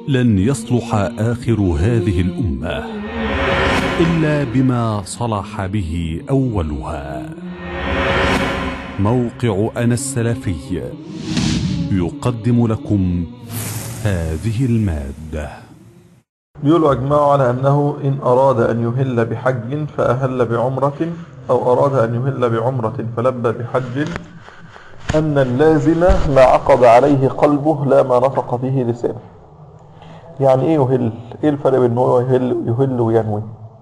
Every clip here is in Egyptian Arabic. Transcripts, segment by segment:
لن يصلح آخر هذه الأمة إلا بما صلح به أولها موقع أنا السلفي يقدم لكم هذه المادة بيقولوا أجمعوا على أنه إن أراد أن يهل بحج فأهل بعمرة أو أراد أن يهل بعمرة فلبى بحج أن اللازم ما عقد عليه قلبه لا ما نطق به لسانه يعني إيه يهل؟ إيه الفرق بين هو يهل, يهل وينوي؟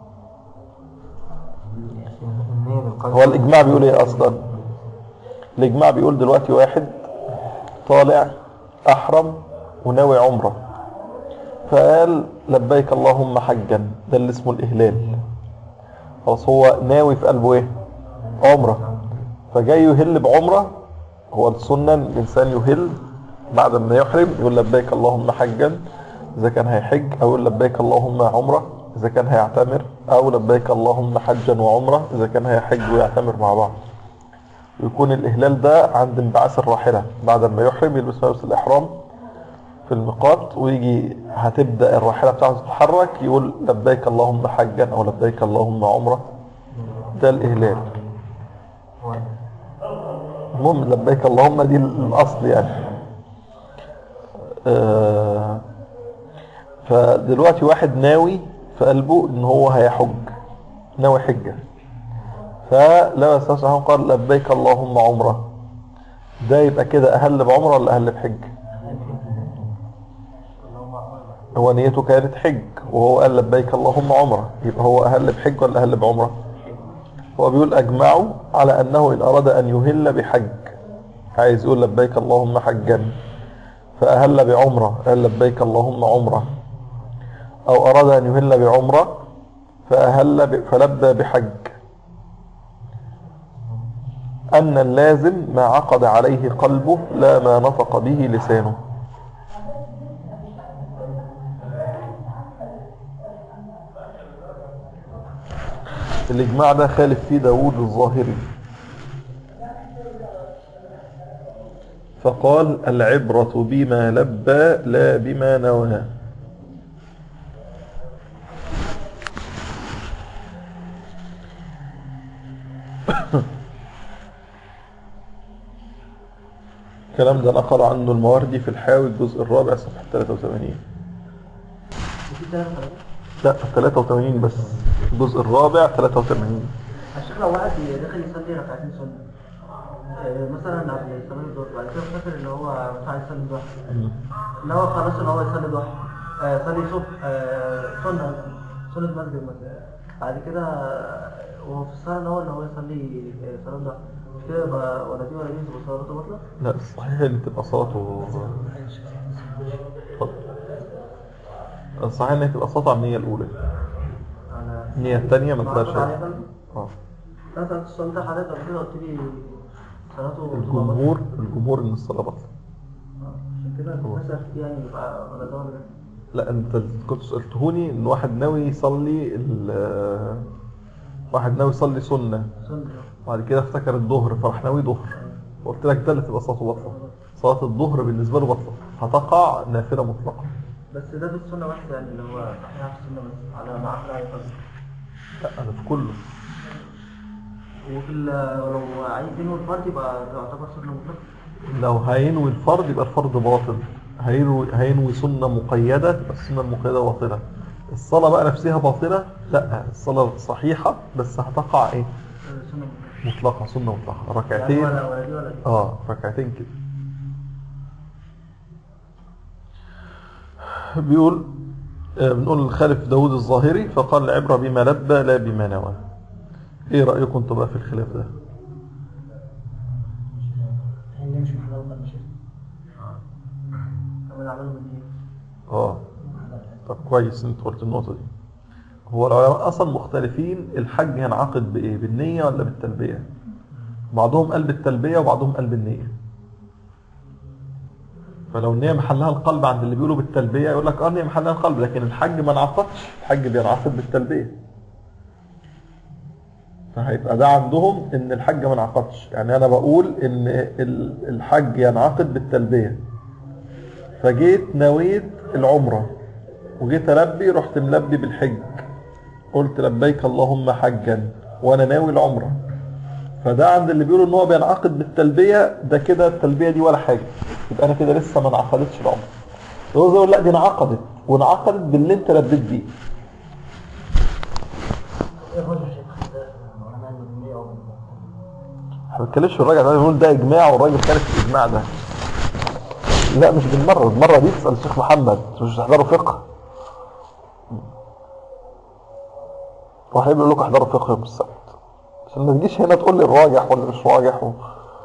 هو الإجماع بيقول إيه أصلا؟ الإجماع بيقول دلوقتي واحد طالع أحرم وناوي عمره فقال لبيك اللهم حجا ده اللي اسمه الإهلال خلاص هو ناوي في قلبه ايه عمرة فجاي يهل بعمرة هو السنة إن الإنسان يهل بعد ما يحرم يقول لبيك اللهم حجا إذا كان هيحج أو يقول لبيك اللهم عمرة إذا كان هيعتمر أو لبيك اللهم حجا وعمرة إذا كان هيحج ويعتمر مع بعض ويكون الإهلال ده عند انبعاث الراحلة بعد ما يحرم يلبس ملبس الإحرام في الميقات ويجي هتبدأ الراحلة بتاعته تتحرك يقول لبيك اللهم حجا أو لبيك اللهم عمرة ده الإهلال المهم لبيك اللهم دي الأصل يعني آه فدلوقتي واحد ناوي في قلبه ان هو هيحج ناوي حجة فلما استاذ قال لبيك اللهم عمرة ده يبقى كده أهل بعمرة ولا أهل بحج هو نيته كانت حج وهو قال لبيك اللهم عمرة يبقى هو أهل بحج ولا أهل بعمرة هو بيقول أجمعوا على أنه إن أراد أن يهل بحج عايز يقول لبيك اللهم حجا فأهل بعمرة قال لبيك اللهم عمرة أو أراد أن يهل بعمرة فأهل ب... فلبى بحج أن اللازم ما عقد عليه قلبه لا ما نطق به لسانه الإجماع ده خالف فيه داود الظاهري فقال العبرة بما لبى لا بما نوى الكلام ده نقل عنه المواردي في الحاوي الجزء الرابع صفحة 83 لا 83 بس الجزء الرابع 83 الشيخ لو واحد دخل يصلي ركعتين سنة آه، مثلا قبل صلاة الظهر بعد كده افتكر ان هو مش عايز يصلي ضحى ان هو خلاص ان هو يصلي ضحى آه، يصلي صبح آه، سنة سنة مسجد مثلا بعد كده آه، وهو في الصلاة ان هو ان هو يصلي آه، صلاة ضحى مش كده يبقى ولا دي ولا دي تبقى صلاته باطلة؟ لا الصحيح ان تبقى صلاته اتفضل. الصحيح ان تبقى صلاته على النية الأولى على النية الثانية ما تبقاش معروف عليه بقى؟ اه لا سألت السؤال ده حضرتك قبل كده قلت لي صلاته تبقى الجمهور الجمهور ان الصلاة باطلة آه، عشان كده كنت بسأل فيه يعني يبقى ولا ده ولا ده لا انت كنت سألتهوني ان واحد ناوي يصلي ال- واحد ناوي يصلي سنة سنة وبعد كده افتكر الظهر فراح ناوي ظهر وقلت لك ده اللي تبقى صلاته باطلة صلاة الظهر بالنسبة له باطلة هتقع نافلة مطلقة بس ده في السنة واحدة يعني اللي هو صحيح في السنة بس على ما أحلى يفضل لا انا في كله وفي ال- ولو عايز ينوي الفرد يبقى تعتبر سنة مطلقة لو هينوي الفرض يبقى الفرض باطل هينوي, هينوي سنة مقيدة تبقى السنة المقيدة باطلة الصلاة بقى نفسها باطلة لا الصلاة صحيحة بس هتقع ايه آه، سنة مطلقة مطلقة سنة مطلقة يعني ركعتين ولا ولا دي ولا دي اه ركعتين كده بيقول آه، بنقول خالف داود الظاهري فقال العبرة بما لبى لا بما نوى ايه رأيكم انتوا بقى في الخلاف ده اللي مش محلال قد شيء كمان عملوا من دي اه طب كويس انت قلت النقطة دي هو العلماء اصلا مختلفين الحج ينعقد بايه بالنية ولا بالتلبية بعضهم قال بالتلبية وبعضهم قال بالنية فلو النية محلها القلب عند اللي بيقولوا بالتلبية يقول لك اه النية محلها القلب لكن الحج ما انعقدش الحج بينعقد بالتلبية فهيبقى ده عندهم ان الحج ما انعقدش يعني انا بقول ان ال- الحج ينعقد بالتلبية فجيت نويت العمرة وجيت البي رحت ملبي بالحج قلت لبيك اللهم حجا وانا ناوي العمره فده عند اللي بيقولوا ان هو بينعقد بالتلبيه ده كده التلبيه دي ولا حاجه يبقى انا كده لسه ما انعقدتش العمره هو زي يقول لا دي انعقدت وانعقدت باللي انت لبيت بيه ايه الرجل شيخ ده العلماء المدنية او احنا ما بنتكلمش في الراجع ده بنقول ده اجماع والراجل خالف الاجماع ده لا مش بالمره المره دي تسال الشيخ محمد مش تحضروا فقه واحد بيقول لكم احضروا فقه يوم السبت عشان ما تجيش هنا تقول لي الراجح ولا مش راجح و...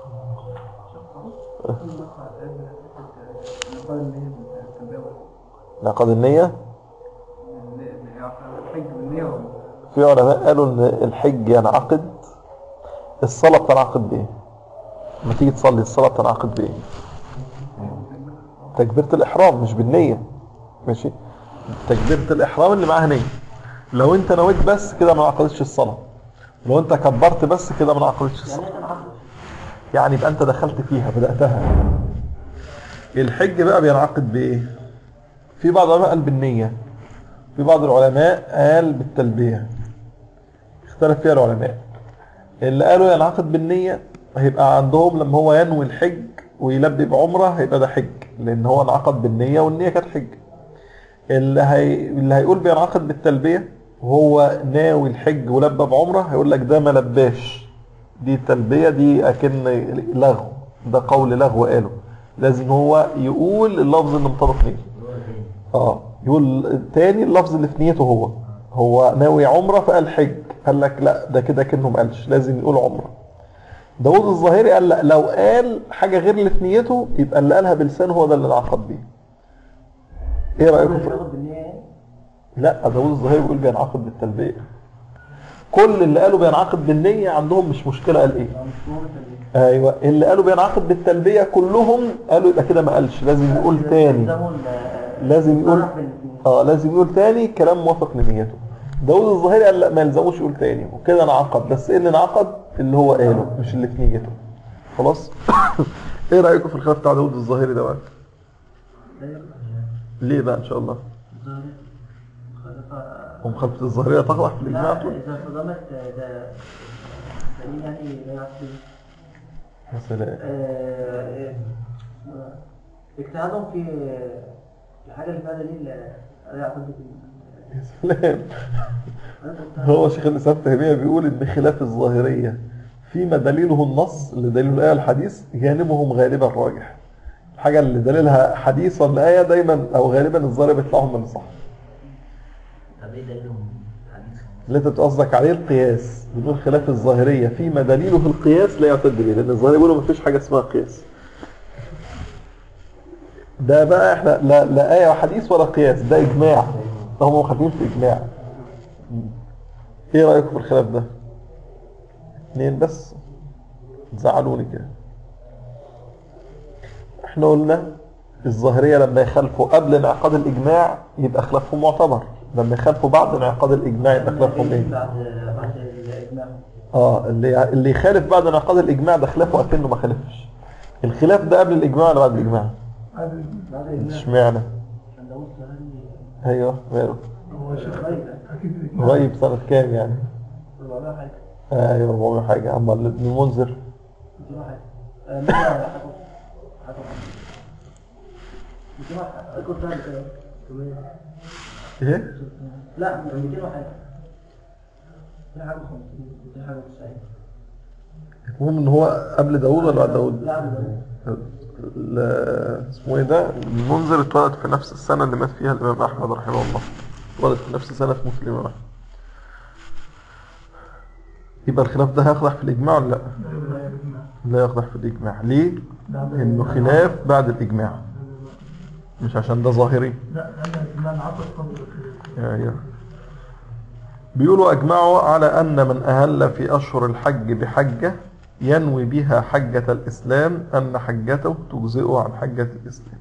نقد النية في علماء قالوا ان الحج ينعقد الصلاة بتنعقد بايه؟ لما تيجي تصلي الصلاة بتنعقد بايه؟ تكبيرة الإحرام مش بالنية ماشي؟ تكبيرة الإحرام اللي معاها نية لو أنت نويت بس كده ما انعقدتش الصلاة لو أنت كبرت بس كده ما انعقدتش الصلاة يعني ايه تنعقد؟ يعني يبقى أنت دخلت فيها بدأتها الحج بقى بينعقد بإيه؟ في بعض العلماء قال بالنية في بعض العلماء قال بالتلبية اختلف فيها العلماء اللي قالوا ينعقد بالنية هيبقى عندهم لما هو ينوي الحج ويلبي بعمرة هيبقى ده حج لأن هو انعقد بالنية والنية كانت حج اللي, هي... اللي هيقول بينعقد بالتلبية وهو ناوي الحج ولبى بعمرة هيقول لك ده ما لباش دي التلبية دي أكن لغو ده قول لغو قاله لازم هو يقول اللفظ اللي مطابق ليه اه يقول تاني اللفظ اللي في نيته هو هو ناوي عمرة فقال حج قال لك لا ده كده كأنه ما قالش لازم يقول عمرة داود الظاهري قال لا لو قال حاجة غير اللي في نيته يبقى اللي قالها بلسانه هو ده اللي انعقد بيه ايه رأيكم في بياخد بالنية يعني؟ لا داود الظاهري بيقول بينعقد بالتلبية كل اللي قالوا بينعقد بالنية عندهم مش مشكلة قال ايه مش مهم التلبية. ايوه اللي قالوا بينعقد بالتلبية كلهم قالوا يبقى كده ما قالش لازم يقول تاني يلزموا ال- لازم يقول الطرف الاثنين. اه لازم يقول تاني كلام موافق لنيته داود الظاهري قال لا ما يلزموش يقول تاني وكده انعقد بس ايه اللي انعقد اللي هو قاله مش اللي في نيته خلاص ايه رايكم في الخلاف بتاع داود الظاهري دوت ليه بقى ان شاء الله خلافة- ومخالفه الظاهريه تقع في الاجماع لا طول إذا صدمت ده دليل يعني لا يعصي يا سلام آه، آه، اجتهادهم في الحاجة اللي فيها دليل لا يعتد في يا سلام هو شيخ الاسلام تيميه بيقول ان خلاف الظاهريه فيما دليله النص اللي دليله الايه الحديث جانبهم غالبا راجح الحاجه اللي دليلها حديث ولا ايه دايما او غالبا الظاهر بيطلعهم من الصح طب ايه دليلهم حديث اللي انت بتقصدك عليه القياس بنقول خلاف الظاهريه فيما دليله القياس لا يعتد به لان الظاهريه بيقولوا مفيش حاجه اسمها قياس ده بقى احنا لا, لا ايه وحديث ولا قياس ده اجماع ده هم مخالفين في اجماع ايه رايكم في الخلاف ده اتنين بس تزعلوني كده احنا قلنا الظاهريه لما يخالفوا قبل انعقاد الاجماع يبقى خلافهم معتبر لما يخالفوا بعد انعقاد الاجماع يبقى خلافهم ايه بعد بعد الإجماع اه اللي اللي يخالف بعد انعقاد الاجماع ده خلافه اكنه ما خالفش الخلاف ده قبل الاجماع ولا بعد الاجماع بعد الإجماع اشمعنى عشان داوود الظاهري ايوه ماله هو شيخ غريب قريب سنه كام يعني 400 حاجة ايوه 400 حاجه اما ابن المنذر 200 حاجة آه، 200 حاجة حاجة 200 حاجة كنت أعمل كده 300. ايه لا 200 وحاجة 200 حاجة 50 200 حاجة 90 المهم ان هو قبل داوود ولا بعد داوود لا عم داوود. ال- اسمه ايه ده المنذر اتولد في نفس السنه اللي مات فيها الامام احمد رحمه الله اتولد في نفس سنه موت الامام احمد يبقى الخلاف ده هيخضع في الاجماع ولا لا لا يخضع في الاجماع ليه انه خلاف بعد الاجماع مش عشان ده ظاهري لا لأن الإمام عطف قبل الخلاف ايوه بيقولوا اجمعوا على ان من اهل في اشهر الحج بحجه ينوي بها حجة الاسلام ان حجته تجزئه عن حجة الاسلام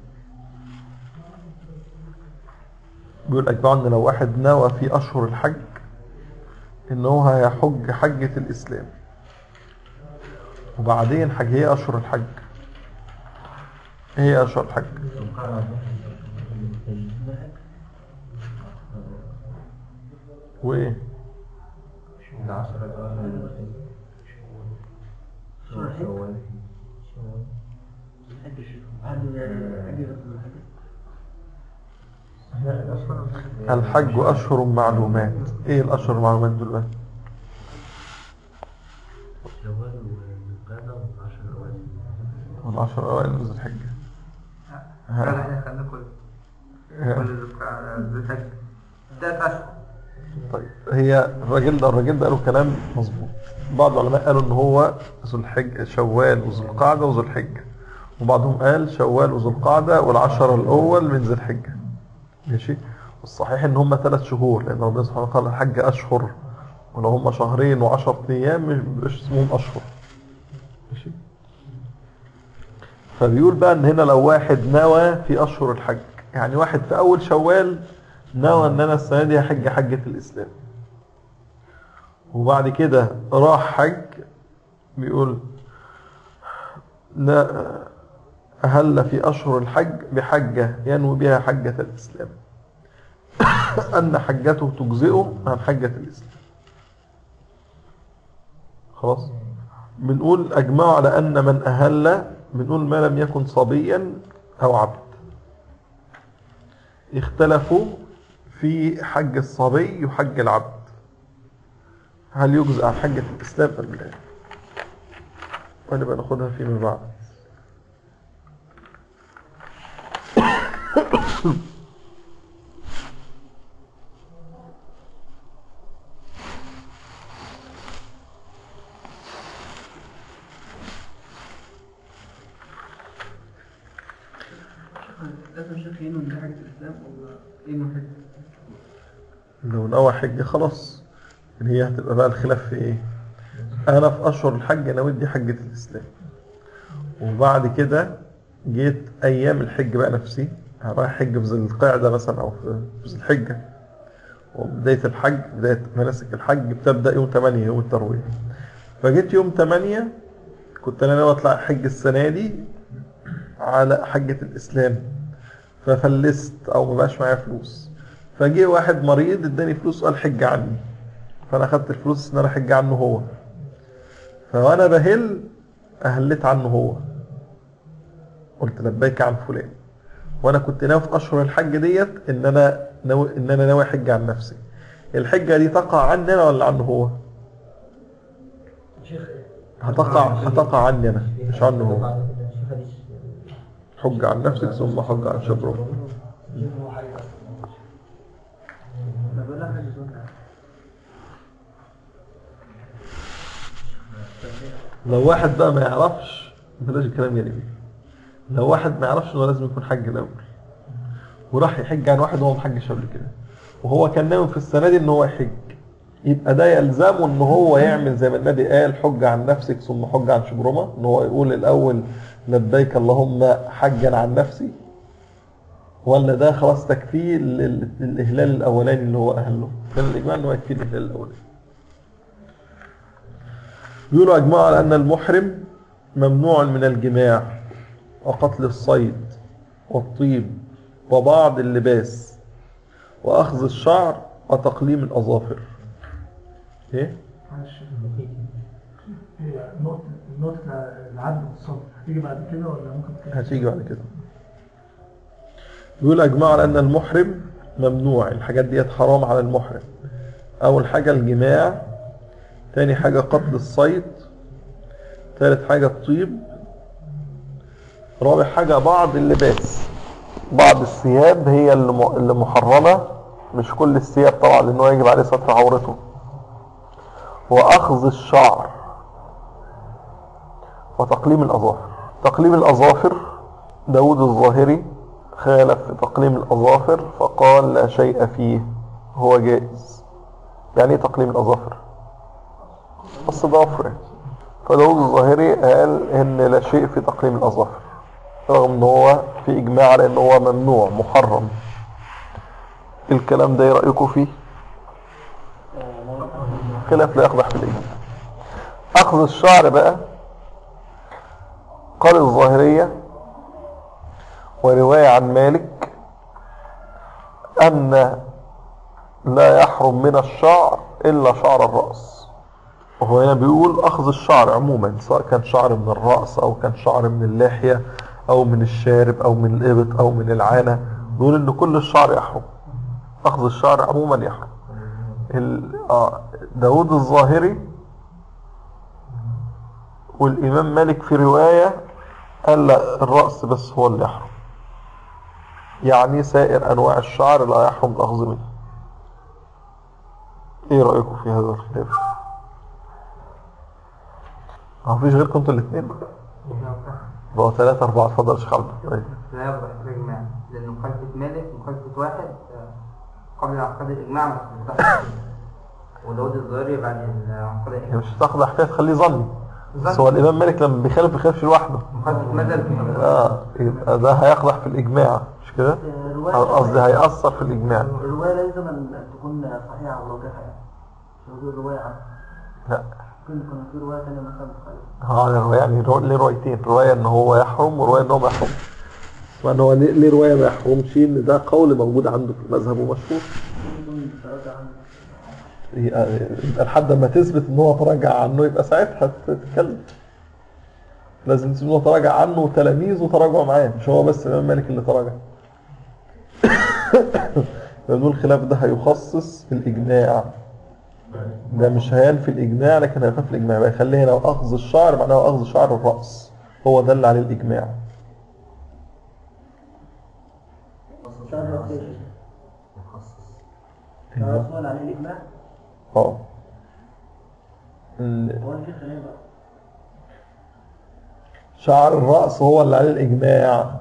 بيقول اجمعوا ان لو واحد نوى في اشهر الحج ان هو هيحج حجة الاسلام وبعدين حج هي اشهر الحج ايه هي اشهر الحج وايه العشرة الأوائل من الحج شهر الحج شوال الحج حد حج رسول الحج لا الأشهر الحج أشهر معلومات ايه الأشهر المعلومات دول بقى شوال والقادة والعشرة الأوائل والعشر أوائل من ذي الحجة قال احنا خلينا كل كل ذي الحج تلات أشهر طيب هي الراجل ده الراجل ده قالوا كلام مظبوط بعض العلماء قالوا ان هو ذو الحج شوال وذو القعده وذو الحجه وبعضهم قال شوال وذو القعده والعشر الاول من ذي الحجه ماشي والصحيح ان هم ثلاث شهور لان ربنا سبحانه وتعالى قال الحج اشهر ولو هم شهرين وعشر ايام مش بيبقاش اسمهم اشهر ماشي فبيقول بقى ان هنا لو واحد نوى في اشهر الحج يعني واحد في اول شوال نوى ان انا السنه دي هحج حجه الاسلام وبعد كده راح حج بيقول لا أهل في أشهر الحج بحجة ينوي بها حجة الإسلام أن حجته تجزئه عن حجة الإسلام خلاص بنقول أجمعوا على أن من أهل بنقول ما لم يكن صبيا أو عبد اختلفوا في حج الصبي وحج العبد هل يجزء عن حجة الإسلام أم لا ونبقى ناخدها فيما بعد لازم الشيخ ينوي من حاجة الإسلام ولا ينوي حاجة لو نوى حج خلاص إن هي هتبقى بقى الخلاف في ايه انا في اشهر الحج نويت دي حجة الاسلام وبعد كده جيت ايام الحج بقى نفسي رايح حج في ذي القعدة مثلا او في في ذي الحجة وبداية الحج بداية مناسك الحج بتبدأ يوم 8 يوم التروية فجيت يوم 8 كنت انا ناوي اطلع حج السنة دي على حجة الاسلام ففلست او ما بقاش معايا فلوس فجه واحد مريض اداني فلوس قال حج عني فانا اخدت الفلوس ان انا احج عنه هو فوانا بهل اهلت عنه هو قلت لبيك عن فلان وانا كنت ناوي في اشهر الحج ديت ان انا ناوي ان انا ناوي احج عن نفسي الحجه دي تقع عني انا ولا عنه هو هتقع هتقع عني انا مش عنه هو حج عن نفسك ثم حج عن شبرك أنا بقول لك حاجة زوجها لو واحد بقى ما يعرفش بلاش الكلام يعني بيه لو واحد ما يعرفش انه لازم يكون حج الاول وراح يحج عن واحد وهو محجش قبل كده وهو كان ناوي في السنه دي ان هو يحج يبقى ده يلزمه ان هو يعمل زي ما النبي قال حج عن نفسك ثم حج عن شبرمه ان هو يقول الاول لبيك اللهم حجا عن نفسي ولا ده خلاص تكفيه لل- للاهلال الاولاني اللي هو اهله كان الاجماع ان هو يكفيه الاهلال الاولاني بيقولوا أجمعوا على أن المحرم ممنوع من الجماع وقتل الصيد والطيب وبعض اللباس وأخذ الشعر وتقليم الأظافر إيه؟ معلش هي نقطة نقطة العدل والصبر هتيجي بعد كده ولا ممكن تكون هتيجي بعد كده بيقول أجمعوا على أن المحرم ممنوع الحاجات ديت حرام على المحرم أول حاجة الجماع تاني حاجة قتل الصيد تالت حاجة الطيب رابع حاجة بعض اللباس بعض الثياب هي اللي م- اللي محرمة مش كل الثياب طبعا لأنه يجب عليه ستر عورته وأخذ الشعر وتقليم الأظافر تقليم الأظافر داود الظاهري خالف في تقليم الأظافر فقال لا شيء فيه هو جائز يعني ايه تقليم الأظافر بس ضافر فداود الظاهري قال ان لا شيء في تقليم الأظافر رغم ان هو في اجماع على ان هو ممنوع محرم الكلام ده ايه رأيكم فيه خلاف لا يقدح في الاجماع اخذ الشعر بقى قال الظاهرية ورواية عن مالك أن لا يحرم من الشعر إلا شعر الرأس وهو هنا بيقول أخذ الشعر عموما سواء كان شعر من الرأس أو كان شعر من اللحية أو من الشارب أو من الإبط أو من العانة بيقول إن كل الشعر يحرم أخذ الشعر عموما يحرم ال- آه، داود الظاهري والإمام مالك في رواية قال لا الرأس بس هو اللي يحرم يعني سائر أنواع الشعر لا يحرم الأخذ منه ايه رأيكم في هذا الخلاف ما فيش غيركم انتوا الاثنين بقوا ثلاثة أربعة اتفضل يا شيخ عبد الرحمن. لا يصلح الإجماع لأن مخالفة مالك مخالفة واحد آه، قبل انعقاد الإجماع ما تصلحش وداود الظاهري بعد انعقاد يعني الإجماع مش هتاخد حكاية تخليه ظني بس هو الإمام مالك لما بيخالف بيخالفش لوحده مخالفة مذهب اه يبقى ده هيقدح في الإجماع مش كده؟ أو قصدي هيأثر في الإجماع الرواية لازم أن تكون صحيحة أو راجحة يعني مش هقول الرواية عنها لا ممكن يكون في رواية تانية مثلا تخالف اه يعني رو- ليه روايتين رواية ان هو يحرم ورواية ان هو ما يحرمش اسمع ان هو ليه ليه رواية ما يحرمش ان ده قول موجود عنده في المذهب ومشهور ممكن تراجع عنها يبقى يبقى لحد ما تثبت ان هو تراجع عنه يبقى ساعتها تتكلم لازم تثبت ان هو تراجع عنه وتلاميذه تراجعوا معاه مش هو بس الامام مالك اللي تراجع لأنه الخلاف ده هيخصص في الإجماع ده مش هينفي الإجماع لكن هيخاف الإجماع بقى يخليه هنا أخذ الشعر معناه أخذ شعر الرأس هو ده اللي عليه الإجماع شهر الرئيسي شهر رسول عليه الإجماع اه ال- هو اللي فيه خلاف بقى شعر الرأس هو اللي عليه الإجماع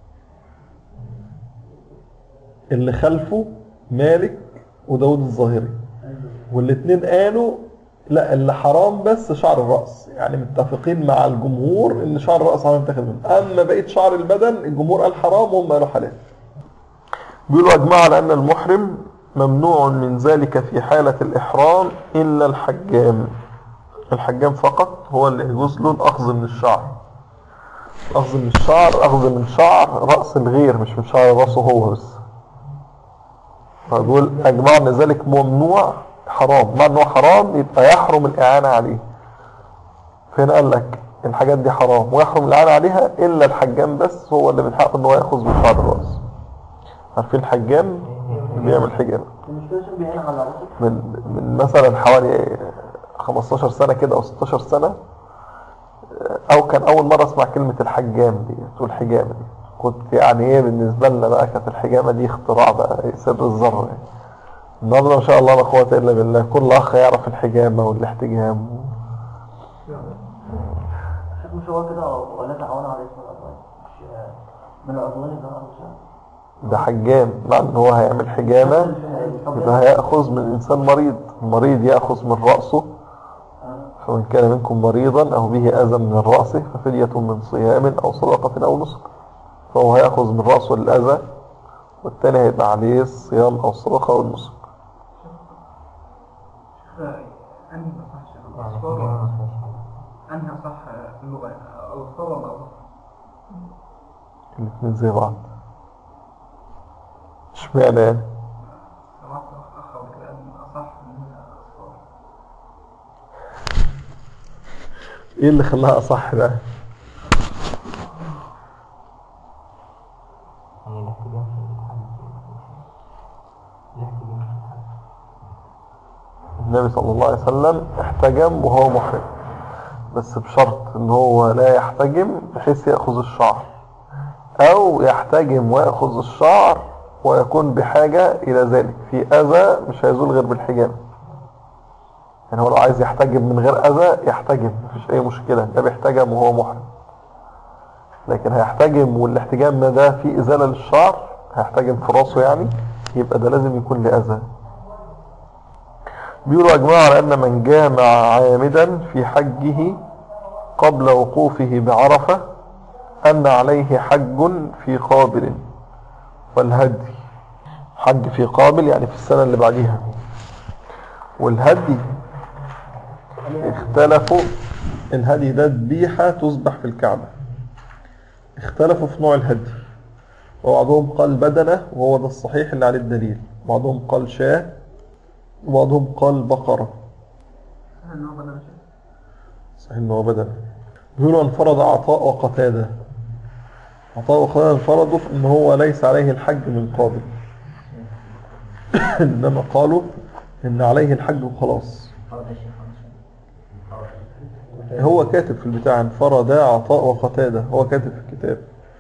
اللي خلفه مالك وداود الظاهري والاتنين قالوا لا اللي حرام بس شعر الرأس يعني متفقين مع الجمهور ان شعر الرأس حرام يتاخد منه اما بقية شعر البدن الجمهور قال حرام وهم قالوا حلال بيقولوا اجمعوا على ان المحرم ممنوع من ذلك في حالة الإحرام إلا الحجام الحجام فقط هو اللي يجوز له الأخذ من الشعر أخذ من الشعر أخذ من شعر رأس الغير مش من شعر رأسه هو بس فبيقول أجمع أن ذلك ممنوع حرام مع أنه حرام يبقى يحرم الإعانة عليه فهنا قال لك الحاجات دي حرام ويحرم الإعانة عليها إلا الحجام بس هو اللي من حقه أنه يأخذ من شعر الرأس عارفين الحجام اللي بيعمل حجام المشكلة عشان بيعين على راسه من من مثلا حوالي 15 سنة كده أو 16 سنة أو كان أول مرة أسمع كلمة الحجام دي والحجامة دي كنت يعني إيه بالنسبة لنا بقى كانت الحجامة دي اختراع بقى سر الذرة يعني. النهارده ما شاء الله لا قوة إلا بالله كل أخ يعرف الحجامة والاحتجام شوف مش هو كده ولا تعاون على اسم الأضواء مش من الأضواء اللي أنا مش ده حجام مع إن هو هيعمل حجامة يبقى هيأخذ من إنسان مريض المريض يأخذ من رأسه فمن كان منكم مريضا أو به أذى من الرأس ففدية من صيام أو صدقة أو نسك فهو هيأخذ من رأسه الأذى والتاني هيبقى عليه الصيام أو الصدقة أو النسك أنهي أصح الأصفار أنهي أصح اللغة الأصفار ولا الأصفار؟ الاتنين زي بعض اشمعنى يعني سمعت أخ أو كده أن أصح من الأصفار ايه اللي خلاها أصح بقى يعني الاحتجاج في الحج الاحتجاج في الحج النبي صلى الله عليه وسلم احتجم وهو محرم بس بشرط ان هو لا يحتجم بحيث يأخذ الشعر او يحتجم ويأخذ الشعر ويكون بحاجة الى ذلك في اذى مش هيزول غير بالحجام يعني هو لو عايز يحتجم من غير اذى يحتجم مفيش اي مشكلة ده بيحتجم وهو محرم لكن هيحتجم والاحتجام ده, ده فيه ازالة للشعر هيحتجم في راسه يعني يبقى ده لازم يكون لأذى بيقولوا أجمعوا على أن من جامع عامدا في حجه قبل وقوفه بعرفة أن عليه حج في قابل والهدي حج في قابل يعني في السنة اللي بعديها والهدي اختلفوا الهدي ده ذبيحة تذبح في الكعبة اختلفوا في نوع الهدي وبعضهم قال بدنة وهو ده الصحيح اللي عليه الدليل بعضهم قال شاة وبعضهم قال بقرة ان هو بدل شيء صحيح ان هو بدل بيقولوا انفرد عطاء وقتادة عطاء وقتادة انفردوا في ان هو ليس عليه الحج من قابل انما قالوا ان عليه الحج وخلاص هو كاتب في البتاع انفرد عطاء وقتادة هو كاتب في الكتاب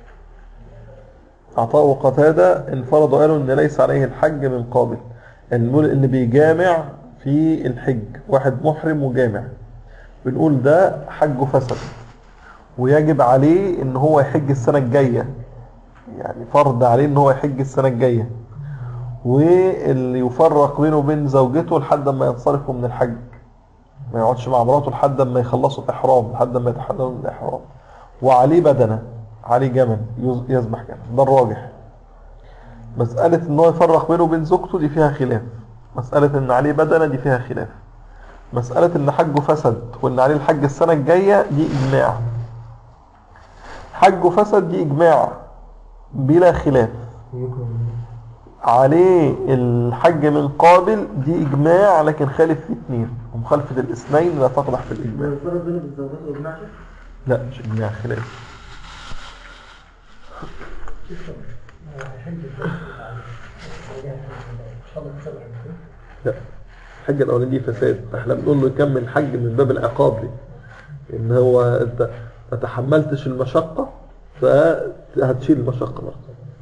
عطاء وقتادة انفرضوا قالوا ان ليس عليه الحج من قابل المول اللي بيجامع في الحج واحد محرم وجامع بنقول ده حجه فسد ويجب عليه ان هو يحج السنة الجاية يعني فرض عليه ان هو يحج السنة الجاية واللي يفرق بينه وبين زوجته لحد ما ينصرفوا من الحج ما يقعدش مع مراته لحد ما يخلصوا الاحرام لحد ما يتحللوا من الاحرام وعليه بدنه عليه جمل يز- يذبح جمل ده الراجح مسألة ان هو يفرق بينه وبين زوجته دي فيها خلاف مسألة ان عليه بدنه دي فيها خلاف مسألة ان حجه فسد وان عليه الحج السنة الجاية دي اجماع حجه فسد دي اجماع بلا خلاف عليه الحج من قابل دي اجماع لكن خالف في اثنين ومخالفة الاثنين لا تقدح في الاجماع الفرق بينه بالزوجات واجماع شيء لا مش اجماع خلاف لا الحج الاولاني دي فساد احنا بنقول له يكمل الحج من باب العقاب دي ان هو انت ما تحملتش المشقه فهتشيل المشقه برضه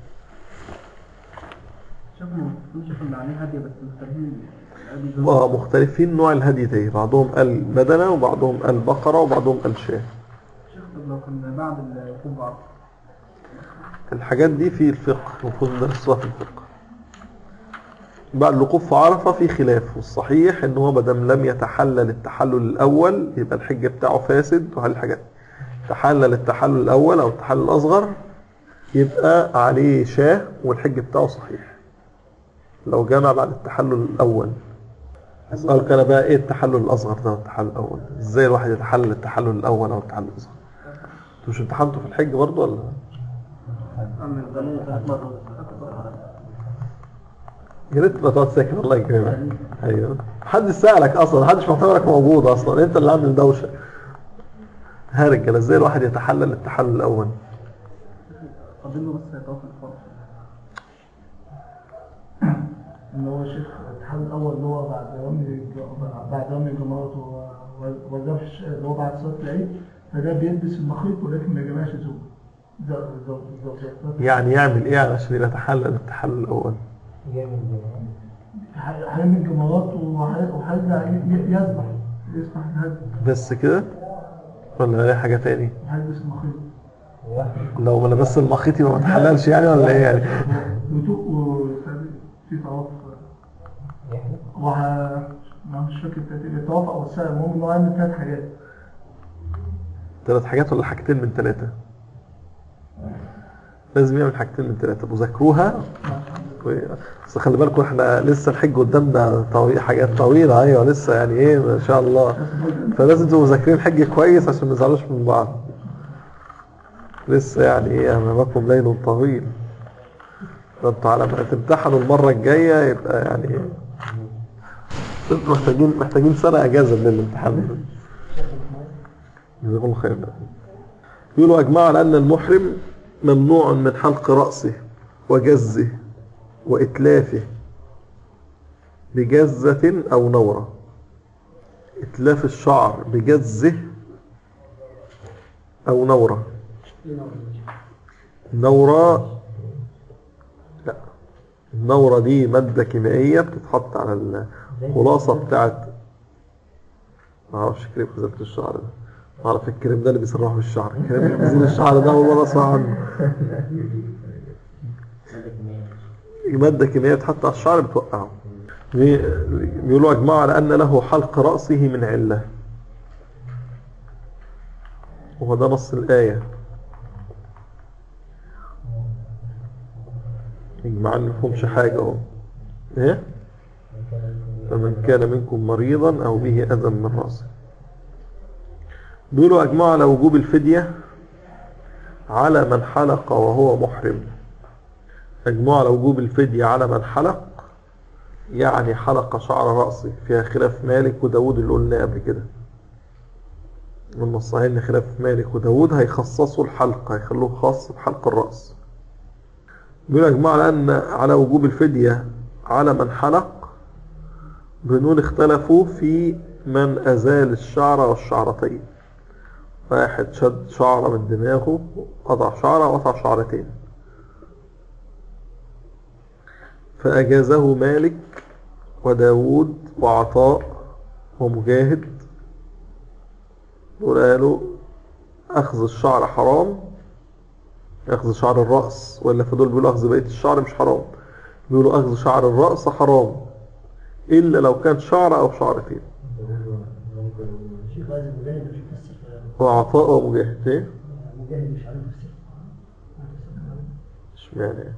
شوفوا نشوف ان عليه هديه بس مختلفين الهدي اه مختلفين نوع الهدي ده بعضهم قال بدنه وبعضهم قال بقره وبعضهم قال شاه شوف طب لو كان بعد الوقوف بعض الحاجات دي في الفقه المفروض ندرسوها في الفقه بعد الوقوف في عرفة في خلاف والصحيح ان هو مادام لم يتحلل التحلل الاول يبقى الحج بتاعه فاسد وهل الحاجات تحلل التحلل الاول او التحلل الاصغر يبقى عليه شاه والحج بتاعه صحيح لو جمع بعد التحلل الاول اسألك انا بقى ايه التحلل الاصغر ده والتحلل الاول ازاي الواحد يتحلل التحلل الاول او التحلل الاصغر انتوا مش امتحنتوا في الحج برضه ولا من ضمن ثلاث مرات يا ريت ما تقعد ساكت الله يكرمك ايوه محدش سألك اصلا محدش معتبرك موجود اصلا انت اللي عامل دوشه ها رجاله ازاي الواحد يتحلل التحلل الاول فاضل له بس يتوقف الفرق ان هو شيخ الاتحاد الاول اللي هو بعد رمي بعد رمي الجمرات و- و- والذبح الش- اللي هو بعد صلاه العيد فده بيلبس المخيط ولكن ما يجمعش زوج زوج زوج زوج زوج يعني يعمل ايه علشان يتحلل التحلل الاول هيرمي الجمرات وهي- وهيرجع ي- ي- يذبح يذبح الهدي بس كده ولا اي حاجه تاني وهيلبس المخيط لو ما لبس المخيط يبقى ما تحللش يعني ولا ايه يعني وتوق في طواف وه ما مش فاكر الترتيب الطواف او السعي المهم ان هو يعمل ثلاث حاجات ثلاث حاجات ولا حاجتين من ثلاثه لازم يعمل حاجتين من ثلاثه وذاكروها و- بس خلي بالكم احنا لسه الحج قدامنا طويل حاجات طويله ايوه لسه يعني ايه ما شاء الله فلازم تبقوا مذاكرين الحج كويس عشان ما تزعلوش من بعض لسه يعني ايه امامكم ليل طويل ده انتوا على ما تمتحنوا المره الجايه يبقى يعني انتوا محتاجين محتاجين سنه اجازه من الامتحان جزاكم الله خير يقولوا اجمعوا على ان المحرم ممنوع من حلق راسه وجزه واتلافه بجزة او نورة اتلاف الشعر بجزه او نورة نورة لا النورة دي مادة كيميائية بتتحط على الخلاصة بتاعت ما اعرفش كريم غزالة الشعر ده ما اعرف الكريم ده اللي بيسرحوا بالشعر الكريم اللي بيزيل الشعر ده اول مرة اسمع عنه مادة كيميائية بتحط على الشعر بتوقعه بي- بيقولوا اجمعوا على ان له حلق رأسه من علة وهو ده نص الآية يجمع ان مفهومش حاجة اهو ايه فمن كان منكم مريضا او به اذى من راسه بيقولوا اجمعوا على وجوب الفدية على من حلق وهو محرم اجمعوا على وجوب الفدية على من حلق يعني حلق شعر رأسه فيها خلاف مالك وداود اللي قلناه قبل كده من الصحيح ان خلاف مالك وداود هيخصصوا الحلق هيخلوه خاص بحلق الرأس بيقول يا جماعة على أن على وجوب الفدية على من حلق بنقول اختلفوا في من أزال الشعر والشعرتين واحد شد شعرة من دماغه قطع شعرة وقطع شعرتين فأجازه مالك وداود وعطاء ومجاهد دول قالوا أخذ الشعر حرام أخذ شعر الرأس ولا فدول بيقولوا أخذ بقية الشعر مش حرام بيقولوا أخذ شعر الرأس حرام إلا لو كان شعر أو شعرتين شيخ عايز مجاهد مش يفسر وعطاء ومجاهد إيه؟ مجاهد مش عارف يفسر اشمعنى يعني؟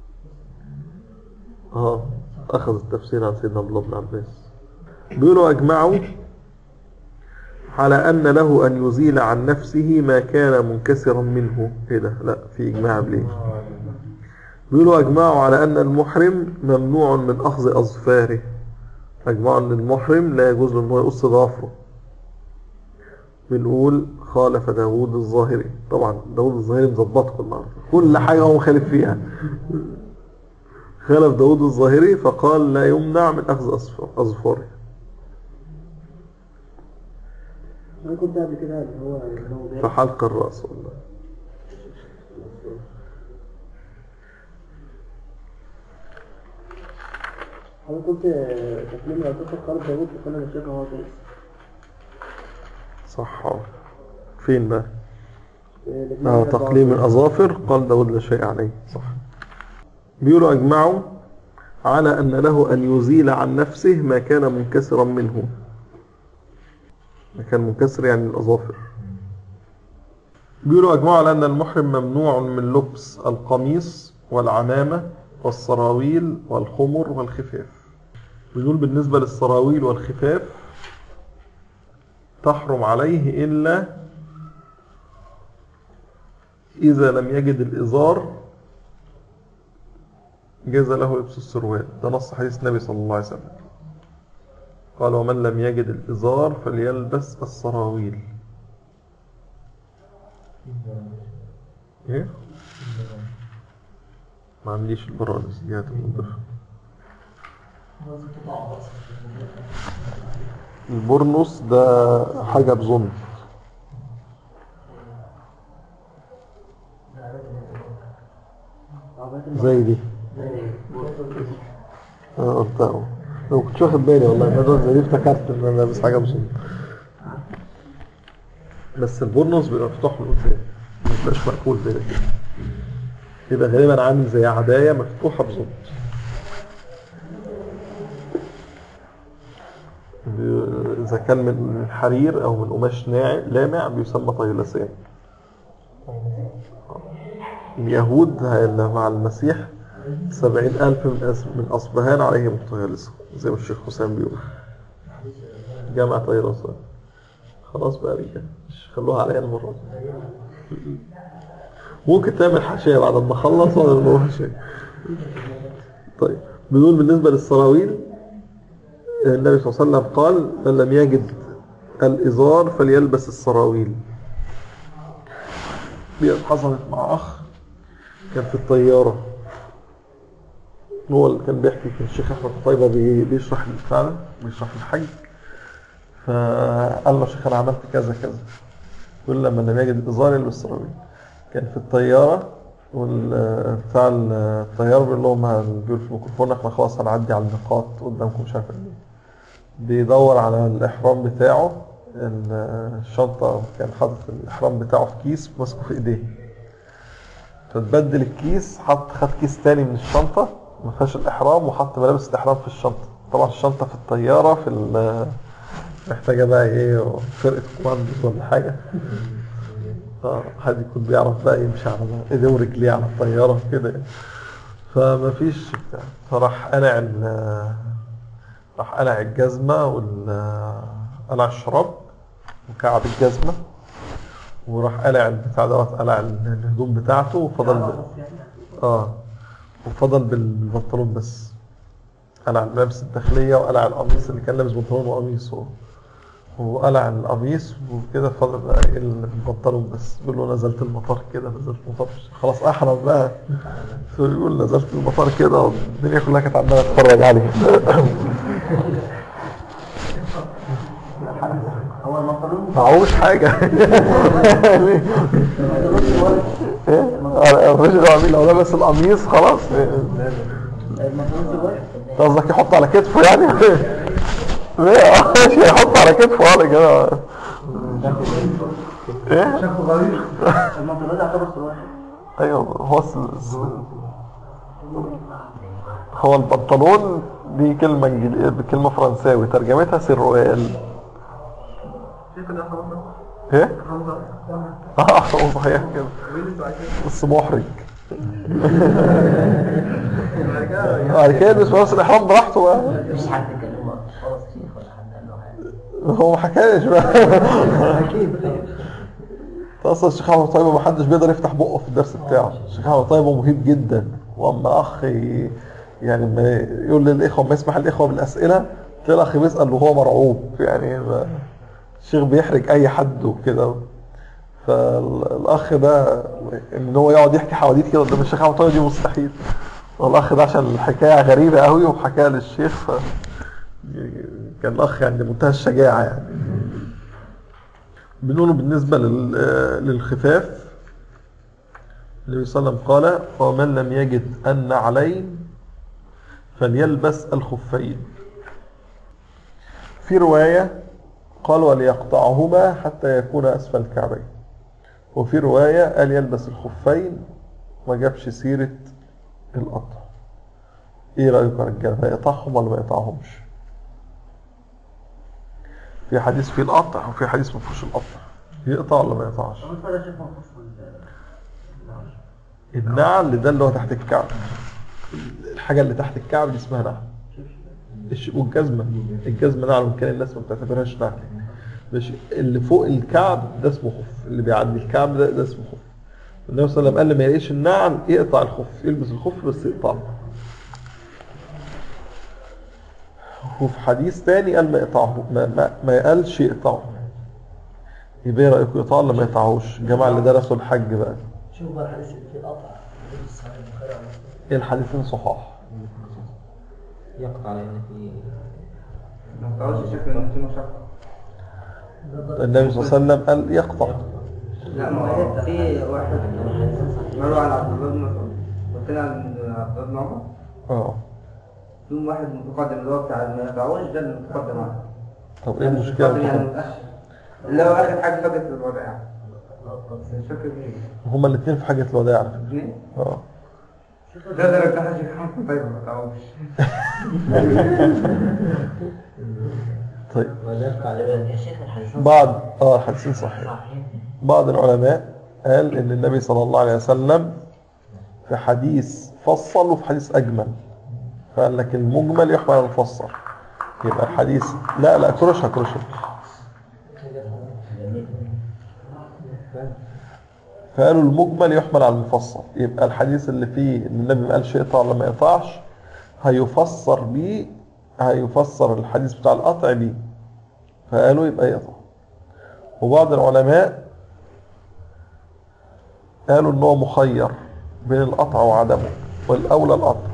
اه اخذ التفسير عن سيدنا عبد الله بن عباس بيقولوا اجمعوا على ان له ان يزيل عن نفسه ما كان منكسرا منه ايه ده لا في اجماع ليه بيقولوا اجمعوا على ان المحرم ممنوع من اخذ اظفاره اجمعوا ان المحرم لا يجوز له انه يقص ظافره بنقول خالف داوود الظاهري طبعا داوود الظاهري مظبطكم النهارده كل حاجه هو مخالف فيها خالف داوود الظاهري فقال لا يمنع من اخذ أظفار- اظفاره انا كنت قبل كده اللي هو الموضوع فحلق الراس والله انا كنت تكليم العاطفه خالد داوود وكنا بنشوفها هو كويس صح آه. فين بقى الاتنين اه بيحبوا تقليم بعض. الأظافر قال داود لا شيء عليه صح بيقولوا أجمعوا على أن له أن يزيل عن نفسه ما كان منكسرا منه ما كان منكسر يعني الأظافر بيقولوا أجمعوا على أن المحرم ممنوع من لبس القميص والعمامة والسراويل والخمر والخفاف بيقول بالنسبة للسراويل والخفاف تحرم عليه إلا إذا لم يجد الإزار جاز له لبس السروال ده نص حديث النبي صلى الله عليه وسلم قال ومن لم يجد الإزار فليلبس السراويل ايه ما عنديش البرانس دي هتنضف البرنس ده حاجة بظن زي دي اه قلتها اهو. لو كنت واخد بالي والله ما ده زي دي افتكرت ان انا لابس حاجه بظن بس البرنس بيبقى مفتوح من قدام ما بيبقاش مقفول زي ده كده يبقى غالبا عامل زي عدايه مفتوحه بظن بي- اذا كان من حرير او من قماش ناعم لامع بيسمى طيلسان اليهود اللي مع المسيح سبعين ألف من, أس... من أصبهان عليهم الطيالسة زي ما الشيخ حسام بيقول جامع طيالسة خلاص بقى بيها مش خلوها عليا المرة دي. ممكن تعمل حاشية بعد ما اخلص ولا نروح حاشية طيب بنقول بالنسبة للسراويل النبي صلى الله عليه وسلم قال من لم يجد الإزار فليلبس السراويل دي حصلت مع أخ كان في الطيارة هو اللي كان بيحكي كان الشيخ أحمد طيبة بي- بيشرح البتاع ده بيشرح الحج فقال له يا شيخ أنا عملت كذا كذا يقول لما لم يجد الإزار يلبس السراويل كان في الطيارة والبتاع الطيار بيقول لهم ه- بيقول في الميكروفون احنا خلاص هنعدي على النقاط قدامكم مش عارف ايه بيدور على الإحرام بتاعه ال- الشنطة كان حاطط الإحرام بتاعه في كيس ماسكه في إيديه فتبدل الكيس حط خد كيس تاني من الشنطة ما فيهاش الإحرام وحط ملابس الإحرام في الشنطة طبعا الشنطة في الطيارة في ال- محتاجة بقى إيه فرقة كوماندوز ولا حاجة اه حد يكون بيعرف بقى يمشي على ايديه ورجليه على الطيارة كده يعني. فما فيش بتاع فراح قلع ال- راح قلع الجزمة وال قلع الشراب وكعب الجزمة وراح قلع البتاع دوت قلع الهدوم بتاعته وفضل ب... اه وفضل بالبنطلون بس قلع الملابس الداخلية وقلع القميص اللي كان لابس بنطلون وقميص و- وقلع القميص وكده فضل بقى إيه البنطلون بس بيقول له نزلت المطار كده نزلت المطار خلاص احرم بقى فيقول نزلت المطار كده والدنيا كلها كانت عماله تتفرج عليه هو المنطلون معهوش حاجه ايه الرجل عميل لو لابس القميص خلاص المنطلون في الوجه أنت قصدك يحط على كتفه يعني ليه ماشي يحط على كتفه ولا كده ايه شكله غريب المنطلون يعتبر في الوجه ايوه هو الس- الس- هو البنطلون دي كلمة انجليزية كلمة فرنساوي ترجمتها سروال شايف ده خلاص ايه؟ اه هو صحيح كده بس محرج بعد كده يلبس ملابس الاحرام براحته بقى مش حد كلمه خلاص شيخ ولا حد قال له حاجه هو ما حكاش بقى اكيد اصلا الشيخ احمد طيب ما حدش بيقدر يفتح بقه في الدرس بتاعه الشيخ احمد طيب مهيب جدا واما اخ ي- يعني ما يقول للاخوه ما يسمح الاخوه بالاسئله تلاقي الاخ بيسال وهو مرعوب يعني ما- الشيخ بيحرج اي حد وكده فالاخ ده ان هو يقعد يحكي حواديت كده قدام الشيخ احمد طيب دي مستحيل والاخ ده عشان الحكايه غريبه قوي وحكاها للشيخ ف كان الاخ يعني منتهى الشجاعه يعني بنقوله بالنسبة لل- للخفاف النبي صلى الله عليه وسلم قال ومن لم يجد النعلين فليلبس الخفين في رواية قال وليقطعهما حتى يكون أسفل الكعبين وفي رواية قال يلبس الخفين ما جابش سيرة القطع ايه رأيكم يا رجاله يقطعهم ولا ما يقطعهمش في حديث فيه القطع وفي حديث ما فيهوش القطع يقطع ولا ما يقطعش طب ده شايف منقص النعل ده اللي هو تحت الكعب الحاجة اللي تحت الكعب دي اسمها نعل الش- والجزمة الجزمة نعل وإن كان الناس ما بتعتبرهاش نعل ماشي اللي فوق الكعب ده اسمه خف اللي بيعدي الكعب ده, ده اسمه خف النبي صلى الله عليه وسلم قال لما يلاقيش النعل يقطع الخف يلبس الخف بس يقطعه وفي حديث تاني قال ما يقطعه ما, ما, ما قالش يقطعه يبقى ايه رايكم يقطعه ولا ما يقطعوش الجماعه اللي درسوا الحج بقى شوف بقى الحديث اللي فيه القطع النبي صحيح البخاري ومسلم ايه الحديثين صحاح يقطع لان في ما تعرفش شكل ان في مشقة النبي صلى الله عليه وسلم قال يقطع لا ما هو في واحد مروي عن عبد الله بن مسعود وطلع عن عبد الله بن عمر اه في واحد متقدم اللي هو بتاع ما يقطعوش ده اللي متقدم عنه طب ايه المشكله متقدم يعني في متأخر اللي هو اخر حاجه فاتت في الوضع يعني بس مش فاكر مين هما الاثنين في حاجه الوداع على فكره مين؟ اه ده ده رجعها شيخ محمد طيب ما تعرفش طيب وذلك غالبا يا شيخ الحديث بعض اه الحديثين صحيح صحيح بعض العلماء قال ان النبي صلى الله عليه وسلم في حديث فصل وفي حديث اجمل فقال لك المجمل يحمل على المفصل يبقى الحديث لا لا كرشها كرشها فقالوا المجمل يحمل على المفصل يبقى الحديث اللي فيه ان النبي ما قالش يقطع ولا ما يقطعش هيفسر بيه هيفسر الحديث بتاع القطع بيه فقالوا يبقى يقطع وبعض العلماء قالوا ان هو مخير بين القطع وعدمه والاولى القطع